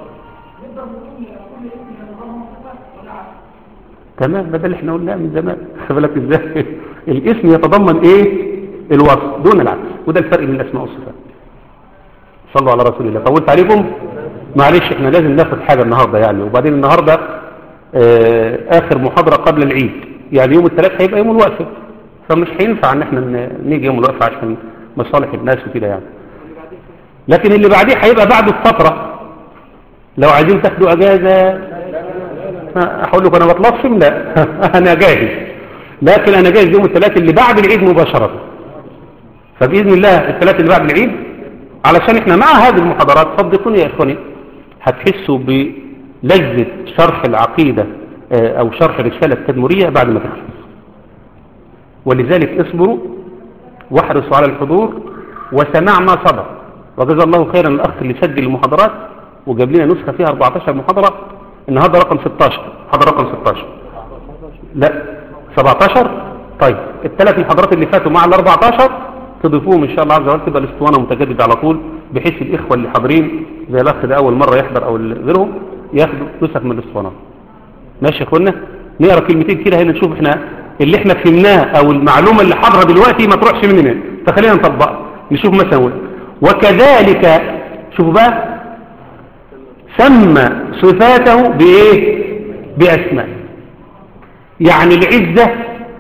تمام ده اللي احنا قلناه من زمان خد بالك ازاي الاسم يتضمن ايه الوصف دون العكس وده الفرق بين الاسماء والصفات صلوا على رسول الله طولت عليكم معلش احنا لازم ناخد حاجة النهاردة يعني وبعدين النهاردة اه اخر محاضرة قبل العيد يعني يوم الثلاث هيبقى يوم الوقفة فمش هينفع ان احنا نيجي يوم الوقفة عشان مصالح الناس وكده يعني لكن اللي بعديه هيبقى بعد الفترة لو عايزين تاخدوا اجازة اقول لكم انا بطلبش لا انا جاهز لكن انا جاهز يوم الثلاث اللي بعد العيد مباشرة فبإذن الله الثلاث اللي بعد العيد علشان احنا مع هذه المحاضرات صدقوني يا اخواني هتحسوا بلذة شرح العقيدة او شرح الرسالة التدمرية بعد ما تخلص ولذلك اصبروا واحرصوا على الحضور وسماع ما صدر وجزا الله خيرا الاخ اللي سجل المحاضرات وجاب لنا نسخة فيها 14 محاضرة النهارده رقم 16 محاضرة رقم 16 لا 17 طيب الثلاث محاضرات اللي فاتوا مع ال 14 تضيفوهم ان شاء الله عز وجل تبقى الاسطوانه متجدده على طول بحيث الاخوه اللي حاضرين زي الاخ ده اول مره يحضر او غيرهم ياخدوا نسخ من الاسطوانات ماشي يا اخوانا نقرا كلمتين كده هنا نشوف احنا اللي احنا فهمناه او المعلومه اللي حاضره دلوقتي ما تروحش مننا فخلينا نطبقها نشوف مثلا وكذلك شوفوا بقى سمى صفاته بايه باسماء يعني العزه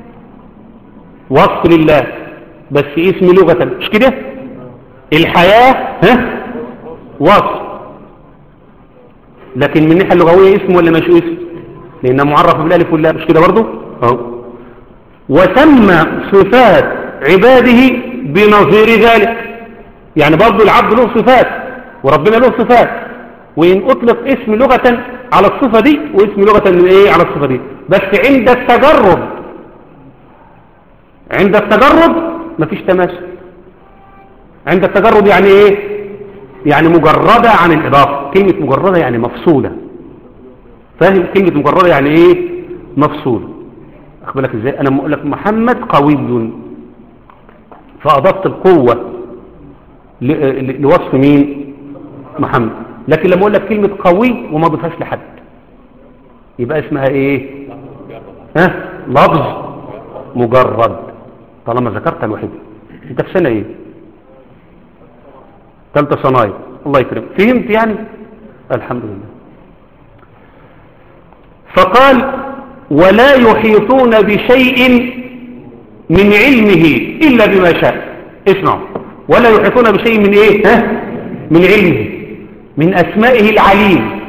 وصف لله بس اسم لغة مش كده الحياة ها وصف لكن من الناحية اللغوية اسم ولا مش اسم لأنه معرف بالالف واللام مش كده برضه اهو وسمى صفات عباده بنظير ذلك يعني برضه العبد له صفات وربنا له صفات وإن أطلق اسم لغة على الصفة دي واسم لغة من ايه على الصفة دي بس عند التجرد عند التجرد مفيش تماثل عند التجرد يعني ايه يعني مجردة عن الإضافة كلمة مجردة يعني مفصولة فاهم كلمة مجردة يعني ايه مفصولة أخبرك ازاي أنا بقول لك محمد قوي فأضفت القوة لوصف مين محمد لكن لما أقول لك كلمة قوي وما ضفهاش لحد يبقى اسمها ايه ها لفظ مجرد طالما ذكرت الوحيد انت في سنة ايه ثالثه صنايع الله يكرمك فهمت يعني الحمد لله فقال ولا يحيطون بشيء من علمه إلا بما شاء اسمعوا ولا يحيطون بشيء من ايه ها؟ من علمه من أسمائه العليم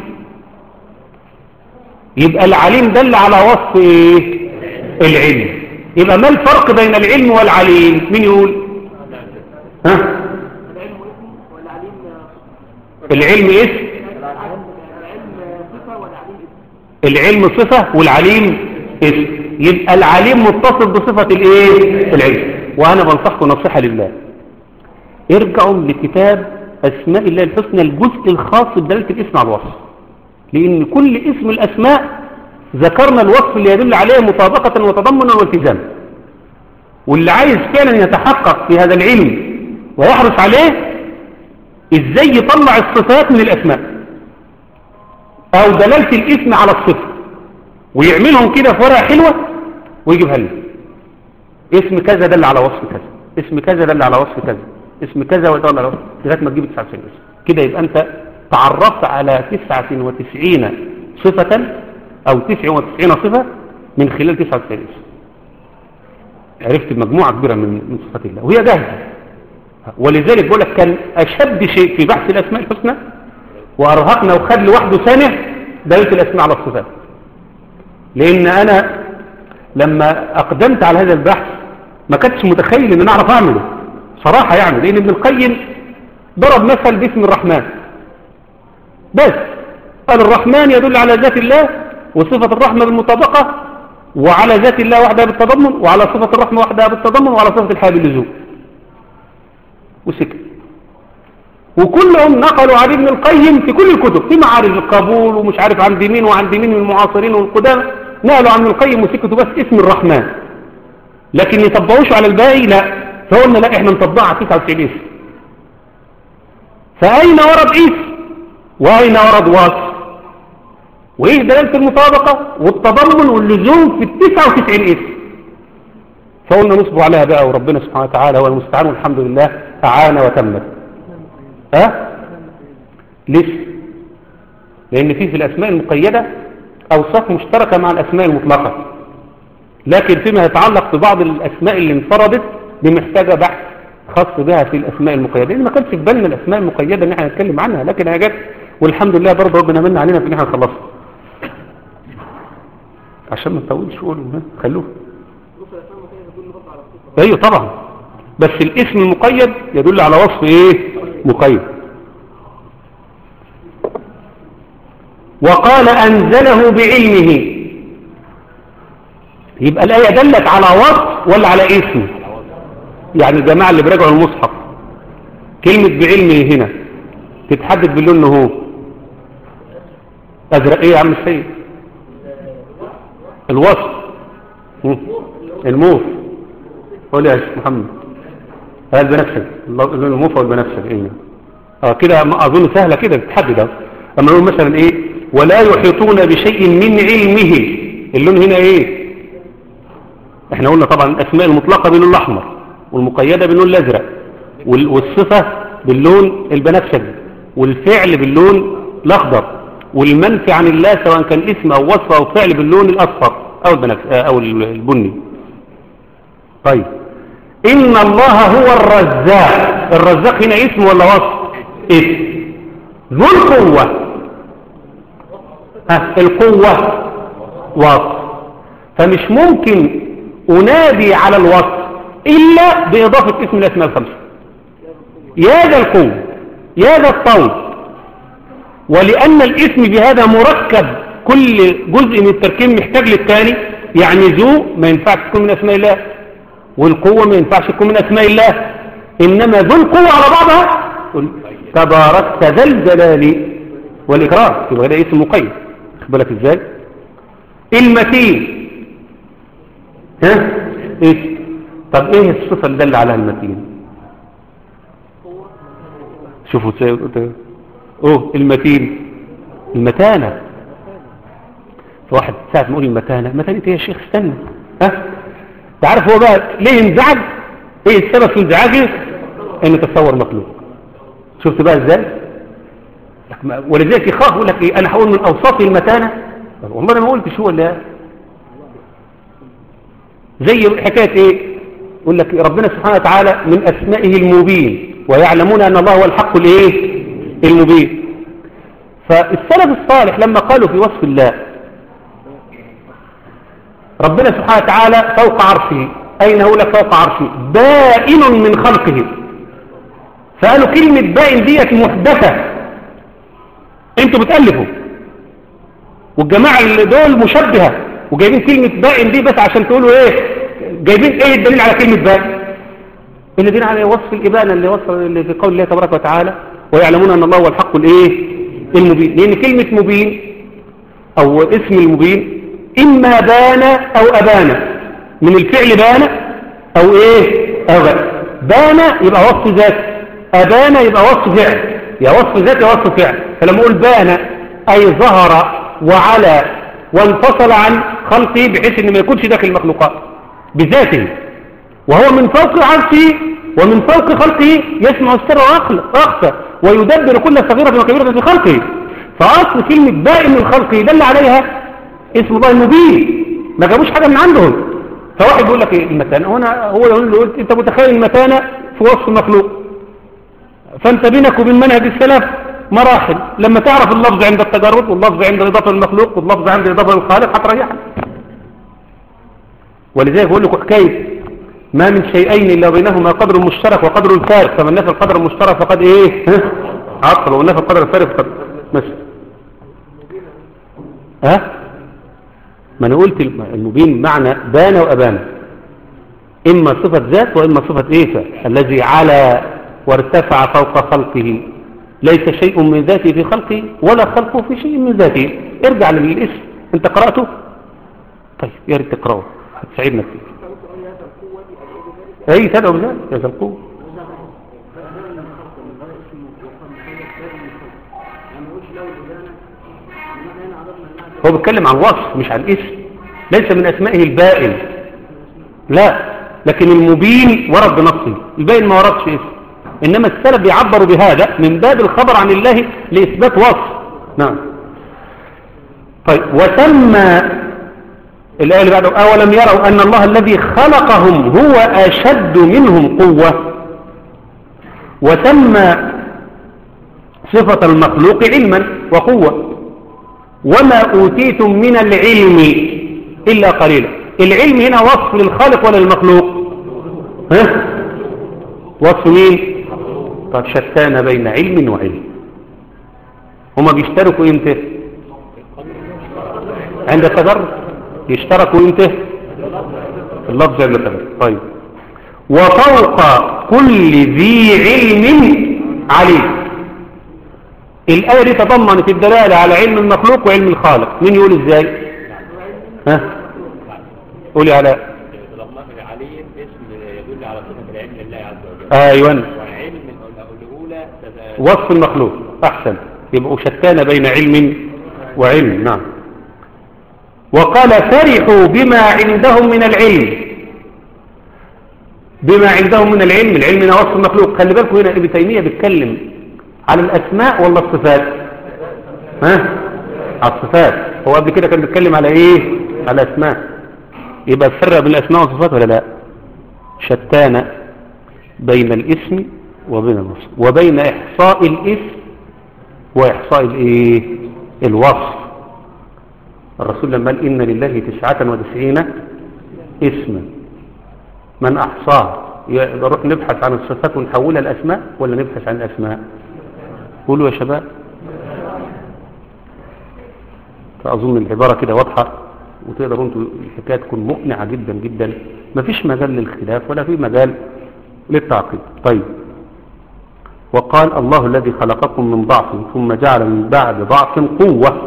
يبقى العليم دل على وصف إيه؟ العلم يبقى ما الفرق بين العلم والعليم مين يقول ها العلم اسم والعليم العلم اسم العلم صفة والعليم اسم العلم صفة والعليم اسم يبقى العليم متصف بصفة الايه العلم وانا بنصحكم نصيحة لله ارجعوا لكتاب اسماء الله الحسنى الجزء الخاص بدلالة الاسم على الوصف لان كل اسم الاسماء ذكرنا الوصف اللي يدل عليه مطابقة وتضمنا والتزاما واللي عايز فعلا يتحقق في هذا العلم ويحرص عليه ازاي يطلع الصفات من الاسماء او دلالة الاسم على الصفة ويعملهم كده في ورقة حلوة ويجيبها لنا اسم كذا دل على وصف كذا اسم كذا دل على وصف كذا اسم كذا ودل على وصف لغايه ما تجيب 99 اسم كده يبقى انت تعرفت على 99 صفة او 99 صفة من خلال 99 اسم عرفت مجموعة كبيرة من من صفات الله وهي جاهزة ولذلك بقول لك كان أشد شيء في بحث الأسماء الحسنى وأرهقنا وخد لوحده سنة دلالة الأسماء على الصفات لأن أنا لما أقدمت على هذا البحث ما كنتش متخيل أن أنا أعرف أعمله صراحة يعني لأن ابن القيم ضرب مثل باسم الرحمن بس قال الرحمن يدل على ذات الله وصفة الرحمة بالمطابقة وعلى ذات الله وحدها بالتضمن وعلى صفة الرحمة وحدها بالتضمن وعلى صفة الحياة باللزوم وسكت وكلهم نقلوا عن ابن القيم في كل الكتب في معارج القبول ومش عارف عند مين وعند مين من المعاصرين والقدامى نقلوا عن ابن القيم وسكتوا بس اسم الرحمن لكن يطبقوش على الباقي لا فقلنا لا احنا نطبقها على 99 اسم فأين ورد اسم وأين ورد وصف وإيه دلالة المطابقة والتضمن واللزوم في التسعة وتسعين اسم فقلنا نصبوا عليها بقى وربنا سبحانه وتعالى هو المستعان والحمد لله أعان وتمت ها لسه لأن في في الأسماء المقيدة أوصاف مشتركة مع الأسماء المطلقة لكن فيما يتعلق ببعض الأسماء اللي انفردت دي محتاجة بحث خاص بها في الأسماء المقيدة لأن ما كانش في بالنا الأسماء المقيدة إن احنا نتكلم عنها لكن هي جت والحمد لله برضه ربنا من علينا في إن احنا نخلصها عشان ما نطولش قولوا ها، خلوه بص الاسماء المكيفه تدل برضه على الصفه ايوه طبعا بس الاسم المقيد يدل على وصف ايه مقيد وقال انزله بعلمه يبقى الايه دلت على وصف ولا على اسم يعني الجماعه اللي بيراجعوا المصحف كلمه بعلمه هنا تتحدد باللون إنه هو ازرق ايه يا عم السيد الوصف هم. الموف قول يا شيخ محمد هذا البنفسج اللون الموفى والبنفسج ايه اه كده ما اظن سهله كده بتحدد اهو اما نقول مثلا ايه ولا يحيطون بشيء من علمه اللون هنا ايه احنا قلنا طبعا الاسماء المطلقه باللون الاحمر والمقيده باللون الازرق وال- والصفه باللون البنفسج والفعل باللون الاخضر والمنفي عن الله سواء كان اسم او وصف او فعل باللون الاصفر او البنفسج او البني طيب إن الله هو الرزاق الرزاق هنا اسم ولا وصف اسم ذو القوة ها القوة وصف فمش ممكن أنادي على الوصف إلا بإضافة اسم الأسماء الخمسة يا ذا القوة يا ذا الطول ولأن الاسم بهذا مركب كل جزء من التركيب محتاج للثاني يعني ذو ما ينفعش تكون من أسماء الله والقوة ما ينفعش تكون من أسماء الله إنما ذو القوة على بعضها قل تباركت ذا الجلال والإكرام يبقى ده اسم مقيد خد بالك إزاي المتين ها إيه طب إيه الصفة اللي دل على المتين شوفوا سيد أوه المتين المتانة واحد ساعة ما يقول المتانة متانة ايه يا شيخ استنى ها تعرف هو بقى ليه انزعج ايه السبب في انزعاجه ان تصور مخلوق شفت بقى ازاي لك ما- ولذلك يخاف يقول لك ايه انا هقول من اوصاف المتانة والله انا ما قلتش هو اللي زي حكاية ايه يقول لك ربنا سبحانه وتعالى من اسمائه المبين ويعلمون ان الله هو الحق الايه المبين فالسلف الصالح لما قالوا في وصف الله ربنا سبحانه وتعالى فوق عرشه أين هو لك فوق عرشه بائن من خلقه فقالوا كلمة بائن ديت محدثة انتوا بتألفوا والجماعة اللي دول مشبهة وجايبين كلمة بائن دي بس عشان تقولوا ايه جايبين ايه الدليل على كلمة بائن اللي دين على وصف الإبانة اللي وصف اللي في قول الله تبارك وتعالى ويعلمون أن الله هو الحق الايه المبين لأن كلمة مبين أو اسم المبين إما بان أو أبان من الفعل بان أو إيه أو بان بان يبقى وصف ذات أبان يبقى وصف فعل يا وصف ذات يا وصف فعل فلما أقول بان أي ظهر وعلى وانفصل عن خلقه بحيث أن ما يكونش داخل المخلوقات بذاته وهو من فوق عرشه ومن فوق خلقه يسمع السر وأخفى ويدبر كل صغيرة وكبيرة في خلقه فأصل كلمة باء من خلقه دل عليها اسم الله المبين ما جابوش حاجة من عندهم فواحد بيقول لك ايه المتانة هنا هو يقول له انت متخيل المتانة في وصف المخلوق فانت بينك وبين منهج السلف مراحل لما تعرف اللفظ عند التجرد واللفظ عند الإضافة للمخلوق واللفظ عند الإضافة للخالق هتريحك ولذلك بقول لكم حكاية ما من شيئين إلا بينهما قدر مشترك وقدر الفارق فمن نفى القدر المشترك فقد إيه ها؟ عطل ومن نفى القدر الفارق فقد مثل ها ما أنا قلت المبين معنى بان وأبان إما صفة ذات وإما صفة إيه فعل الذي على وارتفع فوق خلقه ليس شيء من ذاته في خلقه ولا خلقه في شيء من ذاته ارجع للاسم انت قرأته طيب يا ريت تقرأه هتساعدنا فيه اي تدعو بذلك يا ذا القوة هو بيتكلم عن وصف مش عن اسم ليس من اسمائه البائن لا لكن المبين ورد بنصه البائن ما وردش اسم انما السلف بيعبروا بهذا من باب الخبر عن الله لاثبات وصف نعم طيب وسمى الآية اللي بعده أولم يروا أن الله الذي خلقهم هو أشد منهم قوة وسمى صفة المخلوق علما وقوة وما أوتيتم من العلم إلا قليلا العلم هنا وصف للخالق ولا للمخلوق ها؟ وصف مين طب شتان بين علم وعلم هما بيشتركوا امتى عند التجرد يشتركوا امتى في اللفظ عند التجرد طيب وفوق كل ذي علم عليم الآية دي تضمنت الدلالة على علم المخلوق وعلم الخالق مين يقول ازاي ها قولي على عليم اسم يدل على صفة العلم لله عز وجل ايوه والعلم الأولى وصف المخلوق احسن يبقوا شتان بين علم وعلم نعم وقال فرحوا بما عندهم من العلم بما عندهم من العلم العلم هنا وصف المخلوق خلي بالكم هنا ابن تيمية بيتكلم على الأسماء ولا الصفات ها على الصفات هو قبل كده كان بيتكلم على ايه على الأسماء يبقى فرق بين الأسماء والصفات ولا لا شتان بين الاسم وبين الوصف وبين إحصاء الاسم وإحصاء الايه الوصف الرسول لما قال إن لله تسعة وتسعين اسما من أحصاه نروح نبحث عن الصفات ونحولها الأسماء ولا نبحث عن الأسماء قولوا يا شباب فأظن العبارة كده واضحة وتقدروا انتوا الحكاية تكون مقنعة جدا جدا مفيش مجال للخلاف ولا في مجال للتعقيد طيب وقال الله الذي خلقكم من ضعف ثم جعل من بعد ضعف قوة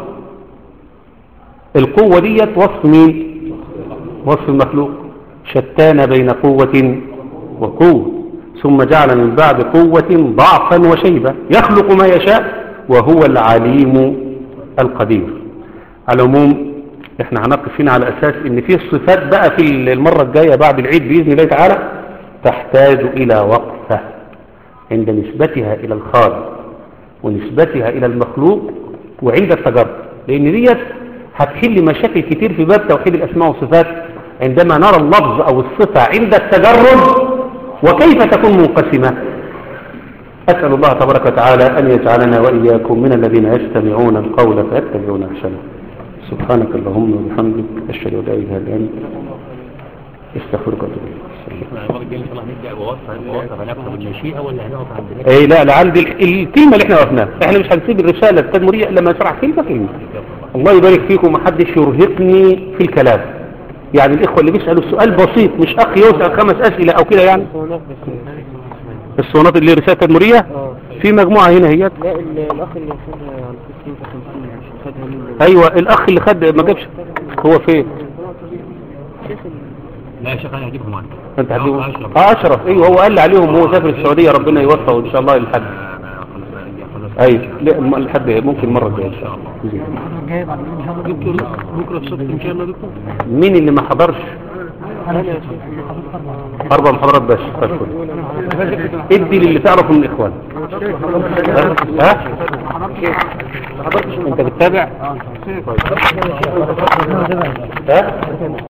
القوة ديت وصف مين وصف المخلوق شتان بين قوة وقوة ثم جعل من بعد قوة ضعفا وشيبة يخلق ما يشاء وهو العليم القدير على العموم احنا هنقف هنا على اساس ان في صفات بقى في المرة الجاية بعد العيد بإذن الله تعالى تحتاج الى وقفة عند نسبتها الى الخالق ونسبتها الى المخلوق وعند التجرب لان ديت هتحل مشاكل كتير في باب توحيد الاسماء والصفات عندما نرى اللفظ او الصفة عند التجرد وكيف تكون منقسمة أسأل الله تبارك وتعالى أن يجعلنا وإياكم من الذين يستمعون القول فيتبعون أحسنه سبحانك اللهم وبحمدك أشهد أن لا إله إلا أنت استغفرك وأتوب إليك المرة الجاية إن شاء الله هنبدأ بوصف بوصف هنبدأ بالمشيئة ولا هنقف عند نفس اي لا لعند ال- الكلمة اللي احنا وقفناها احنا مش هنسيب الرسالة التدمرية إلا ما نشرح كلمة كلمة الله يبارك فيكم محدش يرهقني في الكلام يعني الإخوة اللي بيسألوا سؤال بسيط مش أخ يسأل خمس أسئلة أو كده يعني الصونات اللي رسالة تدمرية في مجموعة هنا هي لا ال- الاخ اللي خدها على 60 50 مش خدها منه أيوة الأخ اللي خد ما جابش هو فين شيخ ال- لا يا شيخ أنا هجيبهم عندي انت هتجيبه أشرف. اه اشرف ايوه هو قال لي عليهم هو سافر السعوديه ربنا يوفقه ان شاء الله للحد ايوه لا الم- الحد ممكن المره الجايه ان شاء الله بكره الصبح ان شاء الله دكتور مين اللي ما حضرش انا يا شيخ اربع محاضرات بس طيب كل. ادي للي تعرفه من الاخوان ها انت بتتابع ها